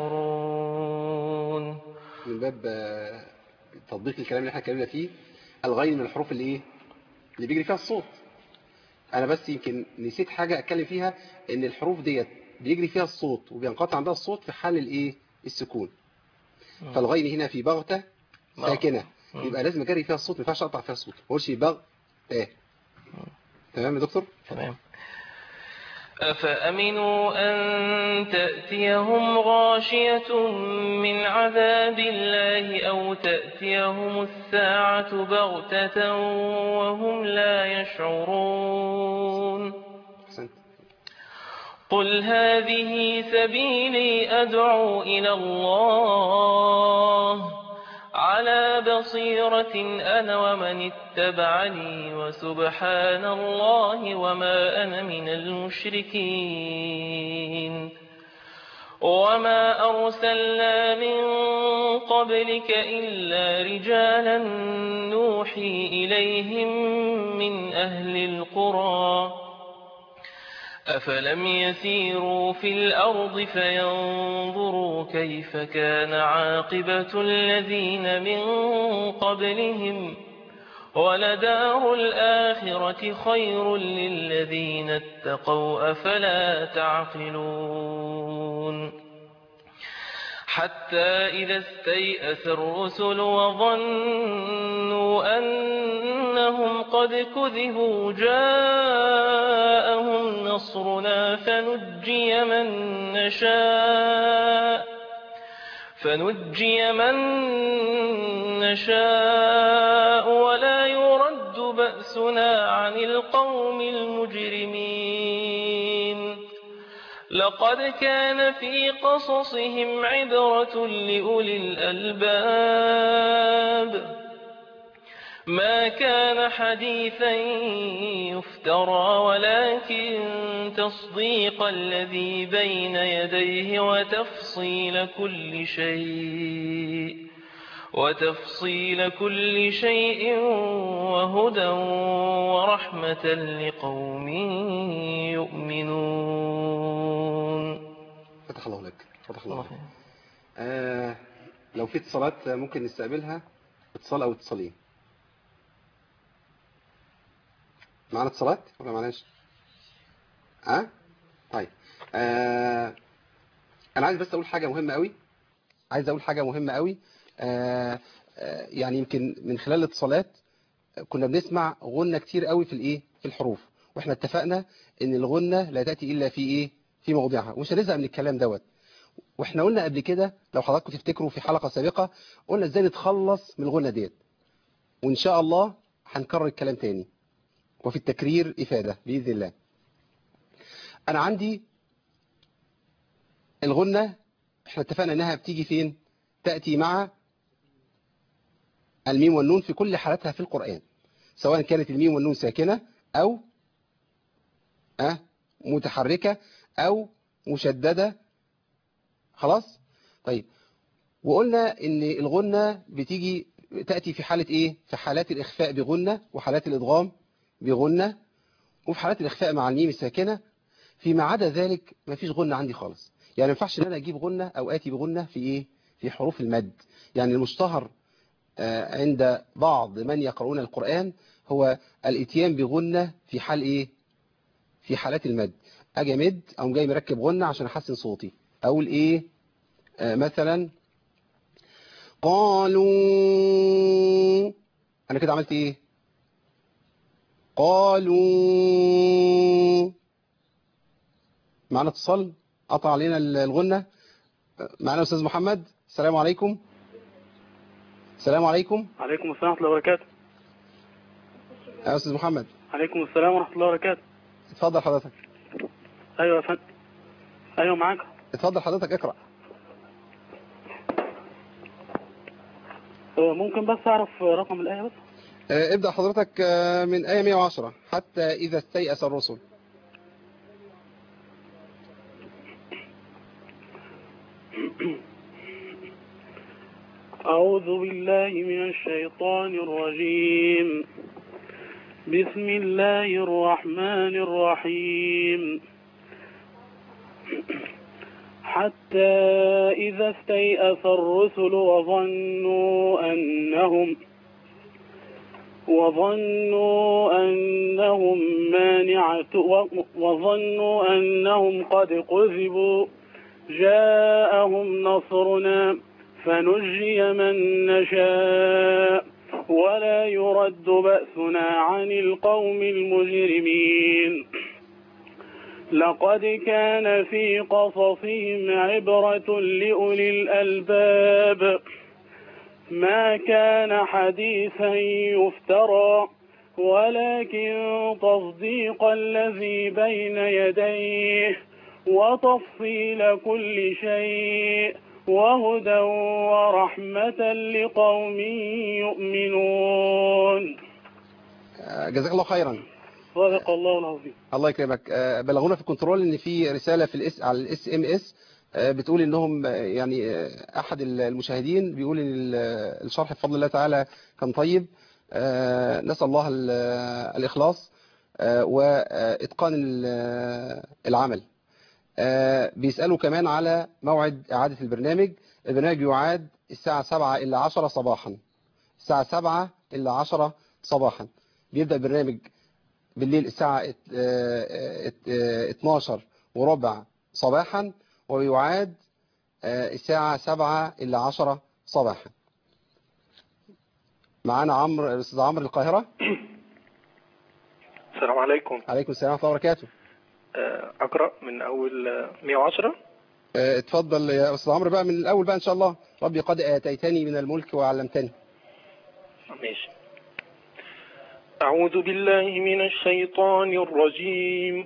يشعرون من باب آه، تطبيق الكلام اللي احنا اتكلمنا فيه الغين من الحروف اللي ايه اللي بيجري فيها الصوت انا بس يمكن نسيت حاجة اتكلم فيها ان الحروف ديت بيجري فيها الصوت وبينقطع عندها الصوت في حال الايه السكون فالغين هنا في بغتة ساكنة مم. يبقى لازم اجري فيها الصوت ما ينفعش اقطع فيها الصوت ما اقولش بغ ايه تمام يا دكتور تمام أفأمنوا أن تأتيهم غاشية من عذاب الله أو تأتيهم الساعة بغتة وهم لا يشعرون أحسنت. قل هذه سبيلي أدعو إلى الله على بصيرة أنا ومن اتبعني وسبحان الله وما أنا من المشركين وما أرسلنا من قبلك إلا رجالا نوحي إليهم من أهل القرى أفلم يسيروا في الأرض فينظروا كيف كان عاقبة الذين من قبلهم ولدار الآخرة خير للذين اتقوا أفلا تعقلون حتى إذا استيأس الرسل وظنوا أنهم قد كذبوا جاءهم نصرنا فنجي من نشاء فنجي من نشاء ولا يرد بأسنا عن القوم المجرمين لقد كان في قصصهم عبرة لأولي الألباب ما كان حديثا يفترى ولكن تصديق الذي بين يديه وتفصيل كل شيء وتفصيل كل شيء وهدى ورحمة لقوم يؤمنون فتح الله لك فتح الله لك الله آه لو في اتصالات ممكن نستقبلها اتصال او اتصالين معانا اتصالات ولا معناش ها أه؟ طيب آه انا عايز بس اقول حاجة مهمة قوي عايز اقول حاجة مهمة قوي آه آه يعني يمكن من خلال الاتصالات كنا بنسمع غنى كتير قوي في الايه في الحروف واحنا اتفقنا ان الغنة لا تأتي الا في ايه في موضعها ومش هنزهق من الكلام دوت واحنا قلنا قبل كده لو حضراتكم تفتكروا في حلقة سابقة قلنا ازاي نتخلص من الغنة ديت وان شاء الله هنكرر الكلام تاني وفي التكرير افادة باذن الله انا عندي الغنة احنا اتفقنا انها بتيجي فين تأتي مع الميم والنون في كل حالاتها في القرآن سواء كانت الميم والنون ساكنة أو أه متحركة أو مشددة خلاص طيب وقلنا ان الغنة بتيجي تأتي في حالة ايه في حالات الإخفاء بغنة وحالات الإدغام بغنة وفي حالات الإخفاء مع الميم الساكنة فيما عدا ذلك ما فيش غنة عندي خالص يعني ما ينفعش ان انا اجيب غنة او اتي بغنة في ايه في حروف المد يعني المشتهر عند بعض من يقرؤون القرآن هو الاتيان بغنة في حال ايه في حالات المد اجي مد او جاي مركب غنة عشان احسن صوتي اقول ايه آه مثلا قالوا انا كده عملت ايه قالوا معنا اتصال قطع علينا الغنة معنا استاذ محمد السلام عليكم السلام عليكم عليكم السلام ورحمة الله وبركاته يا استاذ محمد عليكم السلام ورحمة الله وبركاته اتفضل حضرتك ايوه يا فندم ايوه معاك اتفضل حضرتك اقرأ هو ممكن بس اعرف رقم الآية بس اه ابدأ حضرتك من آية 110 حتى إذا استيأس الرسل أعوذ بالله من الشيطان الرجيم بسم الله الرحمن الرحيم حتى إذا استيأس الرسل وظنوا أنهم وظنوا أنهم مانعة وظنوا أنهم قد قذبوا جاءهم نصرنا فنجي من نشاء ولا يرد بأسنا عن القوم المجرمين لقد كان في قصصهم عبرة لأولي الألباب ما كان حديثا يفترى ولكن تصديق الذي بين يديه وتفصيل كل شيء وهدى ورحمة لقوم يؤمنون جزاك الله خيرا صدق الله العظيم الله يكرمك بلغونا في الكنترول ان في رسالة في الاس على الاس ام اس بتقول انهم يعني احد المشاهدين بيقول ان الشرح بفضل الله تعالى كان طيب نسأل الله الاخلاص واتقان العمل بيسألوا كمان على موعد اعادة البرنامج البرنامج يعاد الساعة 7 إلى 10 صباحا الساعة 7 إلى 10 صباحا بيبدأ البرنامج بالليل الساعة 12 وربع صباحا ويعاد الساعة 7 إلى 10 صباحا معانا عمرو الأستاذ عمرو القاهرة السلام عليكم عليكم السلام ورحمة الله وبركاته أقرأ من أول 110 اتفضل يا أستاذ عمرو بقى من الأول بقى إن شاء الله ربي قد آتيتني من الملك وعلمتني ماشي أعوذ بالله من الشيطان الرجيم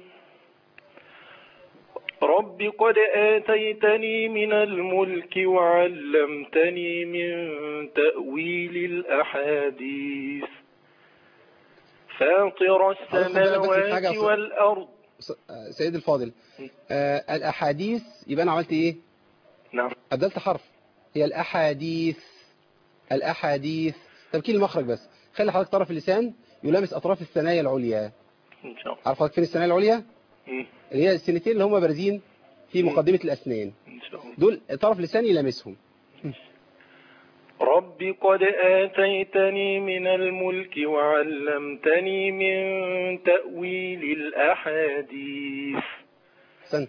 رب قد آتيتني من الملك وعلمتني من تأويل الأحاديث فاطر السماوات والأرض سيد الفاضل آه الأحاديث يبقى أنا عملت إيه نعم أبدلت حرف هي الأحاديث الأحاديث تمكين المخرج بس خلي حضرتك طرف اللسان يلامس أطراف الثنايا العليا إن شاء الله عارف حضرتك فين الثنايا العليا مم. اللي هي السنتين اللي هم بارزين في مقدمة الأسنان إن شاء الله دول طرف لسان يلامسهم رب قد آتيتني من الملك وعلمتني من تأويل الأحاديث سنت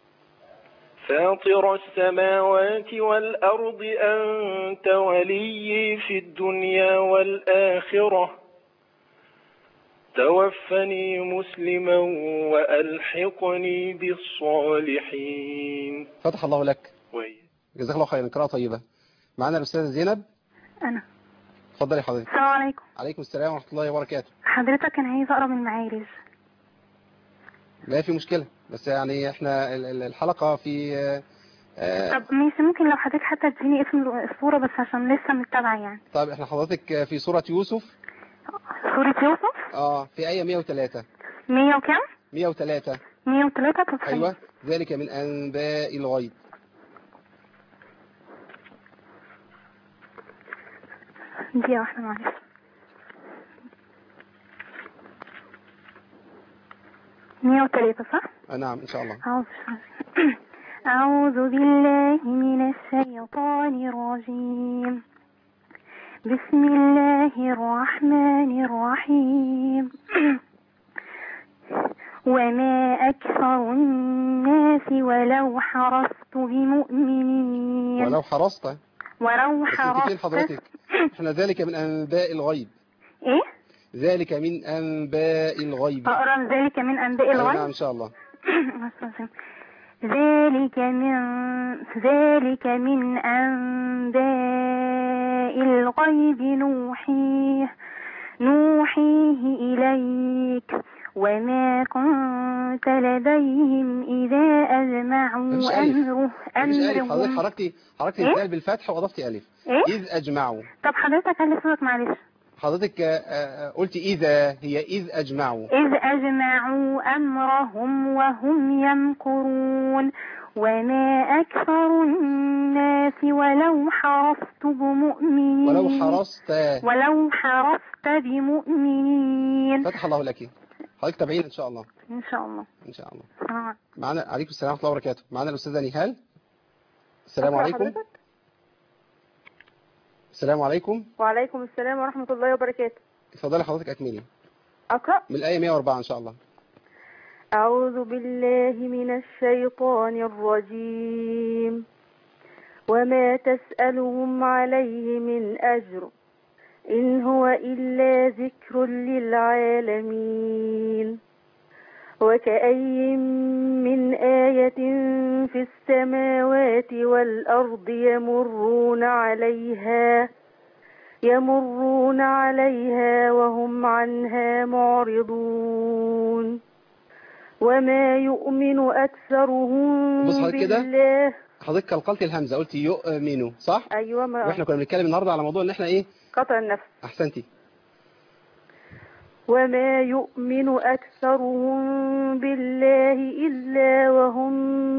فاطر السماوات والأرض أنت ولي في الدنيا والآخرة توفني مسلما وألحقني بالصالحين فتح الله لك وهي جزاك الله خيرا قراءة طيبة معنا الأستاذة زينب أنا اتفضلي حضرتك السلام عليكم عليكم السلام ورحمة الله وبركاته حضرتك أنا عايزة أقرأ من المعارج لا في مشكلة بس يعني احنا ال- ال- الحلقة في آه، آه، طب ماشي ممكن لو حضرتك حتى تديني اسم الصورة بس عشان لسه متابعة يعني طيب احنا حضرتك في سورة يوسف سورة يوسف اه في آية 103 مية وكام 103 مية وتلاتة طب ايوه ذلك من أنباء الغيب دقيقة واحدة معلش مية وتلاتة صح؟ آه نعم إن شاء الله أعوذ أعوذ بالله من الشيطان الرجيم بسم الله الرحمن الرحيم وما أكثر الناس ولو حرصت بمؤمنين ولو حرصت ولو بس انت فين حرصت حضرتك احنا ذلك من أنباء الغيب إيه؟ ذلك من أنباء الغيب أقرأ ذلك من أنباء أي نعم الغيب إن شاء الله ذلك من ذلك من أنباء الغيب نوحيه نوحيه إليك وما كنت لديهم إذا أجمعوا مفيش ألف. أمره مفيش ألف حضرتك أمرهم حركتي حركتي إيه؟ الفعل بالفتح وأضفتي ألف إيه؟ إذ أجمعوا طب حضرتك قال صوتك معلش حضرتك آه، آه، قلتي إذا هي إذ أجمعوا إذ أجمعوا أمرهم وهم يمكرون وما أكثر الناس ولو حرصت بمؤمنين ولو حرصت ولو حرصت بمؤمنين فتح الله لك حضرتك تابعين إن شاء الله إن شاء الله إن شاء الله آه. معنا عليكم السلام ورحمة الله وبركاته معنا الأستاذة نهال السلام أقرأ عليكم حضرتك؟ السلام عليكم وعليكم السلام ورحمة الله وبركاته اتفضلي حضرتك أكملي أقرأ من الآية 104 إن شاء الله أعوذ بالله من الشيطان الرجيم وما تسألهم عليه من أجر إن هو إلا ذكر للعالمين وكأي من آية في السماوات والأرض يمرون عليها يمرون عليها وهم عنها معرضون وما يؤمن أكثرهم بص حضرتك كده. بالله حضرتك قلقلت الهمزة قلتي يؤمنوا صح أيوة ما واحنا كنا بنتكلم النهارده على موضوع ان احنا ايه قطع النفس احسنتي وما يؤمن أكثرهم بالله إلا وهم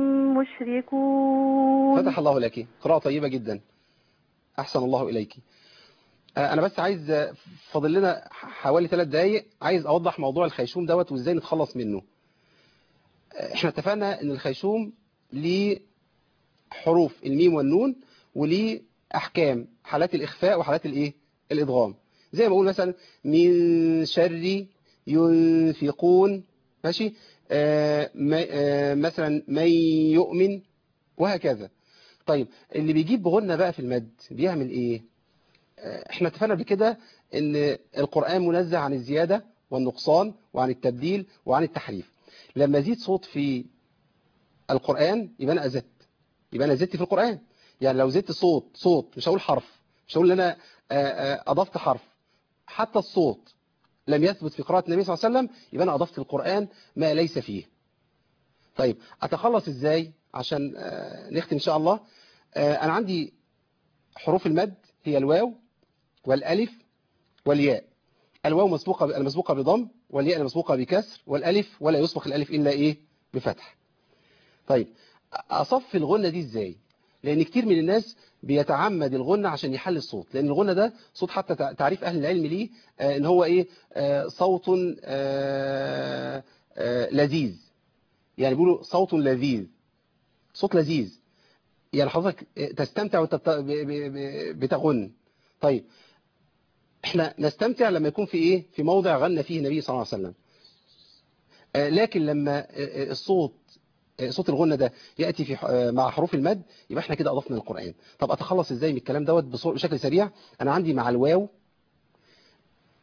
مشركون فتح الله لك قراءة طيبة جدا أحسن الله إليك آه، أنا بس عايز آه، فاضل لنا حوالي ثلاث دقايق عايز أوضح موضوع الخيشوم دوت وإزاي نتخلص منه آه، إحنا اتفقنا إن الخيشوم ليه حروف الميم والنون وليه أحكام حالات الإخفاء وحالات الإيه الإدغام زي ما بقول مثلا من شر ينفقون ماشي آه ما- آه مثلا من يؤمن وهكذا طيب اللي بيجيب بغنى بقى في المد بيعمل ايه آه، احنا اتفقنا بكده ان القرآن منزه عن الزيادة والنقصان وعن التبديل وعن التحريف لما زيد صوت في القرآن يبقى انا ازدت يبقى انا زدت في القرآن يعني لو زدت صوت صوت مش هقول حرف مش هقول ان انا آه، آه، اضفت حرف حتى الصوت لم يثبت في قراءة النبي صلى الله عليه وسلم يبقى انا اضفت القرآن ما ليس فيه طيب اتخلص ازاي عشان آه، نختم ان شاء الله آه، انا عندي حروف المد هي الواو والالف والياء الواو مسبوقه المسبوقه بضم والياء المسبوقه بكسر والالف ولا يسبق الالف الا ايه بفتح طيب اصف الغنه دي ازاي لان كتير من الناس بيتعمد الغنة عشان يحل الصوت لان الغنة ده صوت حتى تع- تعريف اهل العلم ليه آه، ان هو ايه آه، صوت آه، آه، لذيذ يعني بيقولوا صوت لذيذ صوت لذيذ يعني حضرتك تستمتع وانت بت- ب- ب- ب- بتغن طيب احنا نستمتع لما يكون في ايه في موضع غنى فيه النبي صلى الله عليه وسلم آه، لكن لما آه، آه، الصوت آه، صوت الغنى ده يأتي في ح- آه، مع حروف المد يبقى احنا كده أضفنا القرآن طب أتخلص ازاي من الكلام دوت بصو- بشكل سريع أنا عندي مع الواو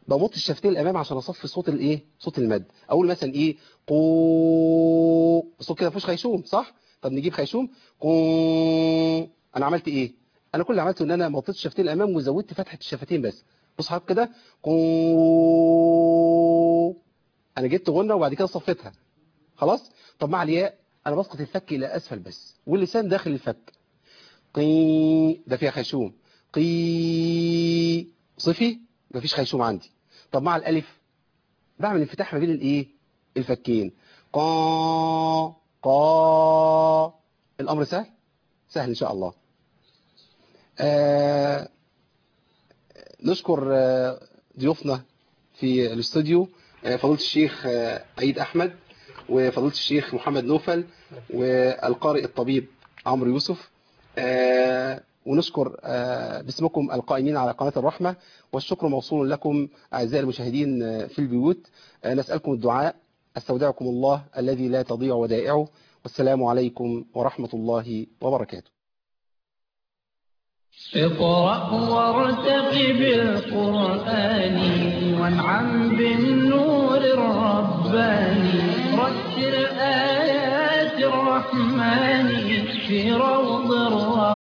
بمط الشفتين الامام عشان اصفي صوت الايه صوت المد اقول مثلا ايه قو الصوت كده مفيش خيشوم صح طب نجيب خيشوم قو انا عملت ايه انا كل اللي عملته ان انا مطيت الشفتين الامام وزودت فتحه الشفتين بس بص حضرتك كده قو انا جبت غنه وبعد كده صفيتها خلاص طب مع الياء انا بسقط الفك الى اسفل بس واللسان داخل الفك قي ده فيها خيشوم قي صفي مفيش خيشوم عندي طب مع الالف بعمل انفتاح ما بين الايه الفكين قا قا الامر سهل سهل ان شاء الله آه نشكر آه ضيوفنا في الاستوديو آه فضيله الشيخ آه عيد احمد وفضيله الشيخ محمد نوفل والقارئ الطبيب عمرو يوسف آه ونشكر آه باسمكم القائمين على قناة الرحمة والشكر موصول لكم أعزائي المشاهدين آه في البيوت آه نسألكم الدعاء استودعكم الله الذي لا تضيع ودائعه والسلام عليكم ورحمة الله وبركاته اقرأ وارتقب القرآن وانعم بالنور الرباني رتل آيات الرحمن في روض الرحمن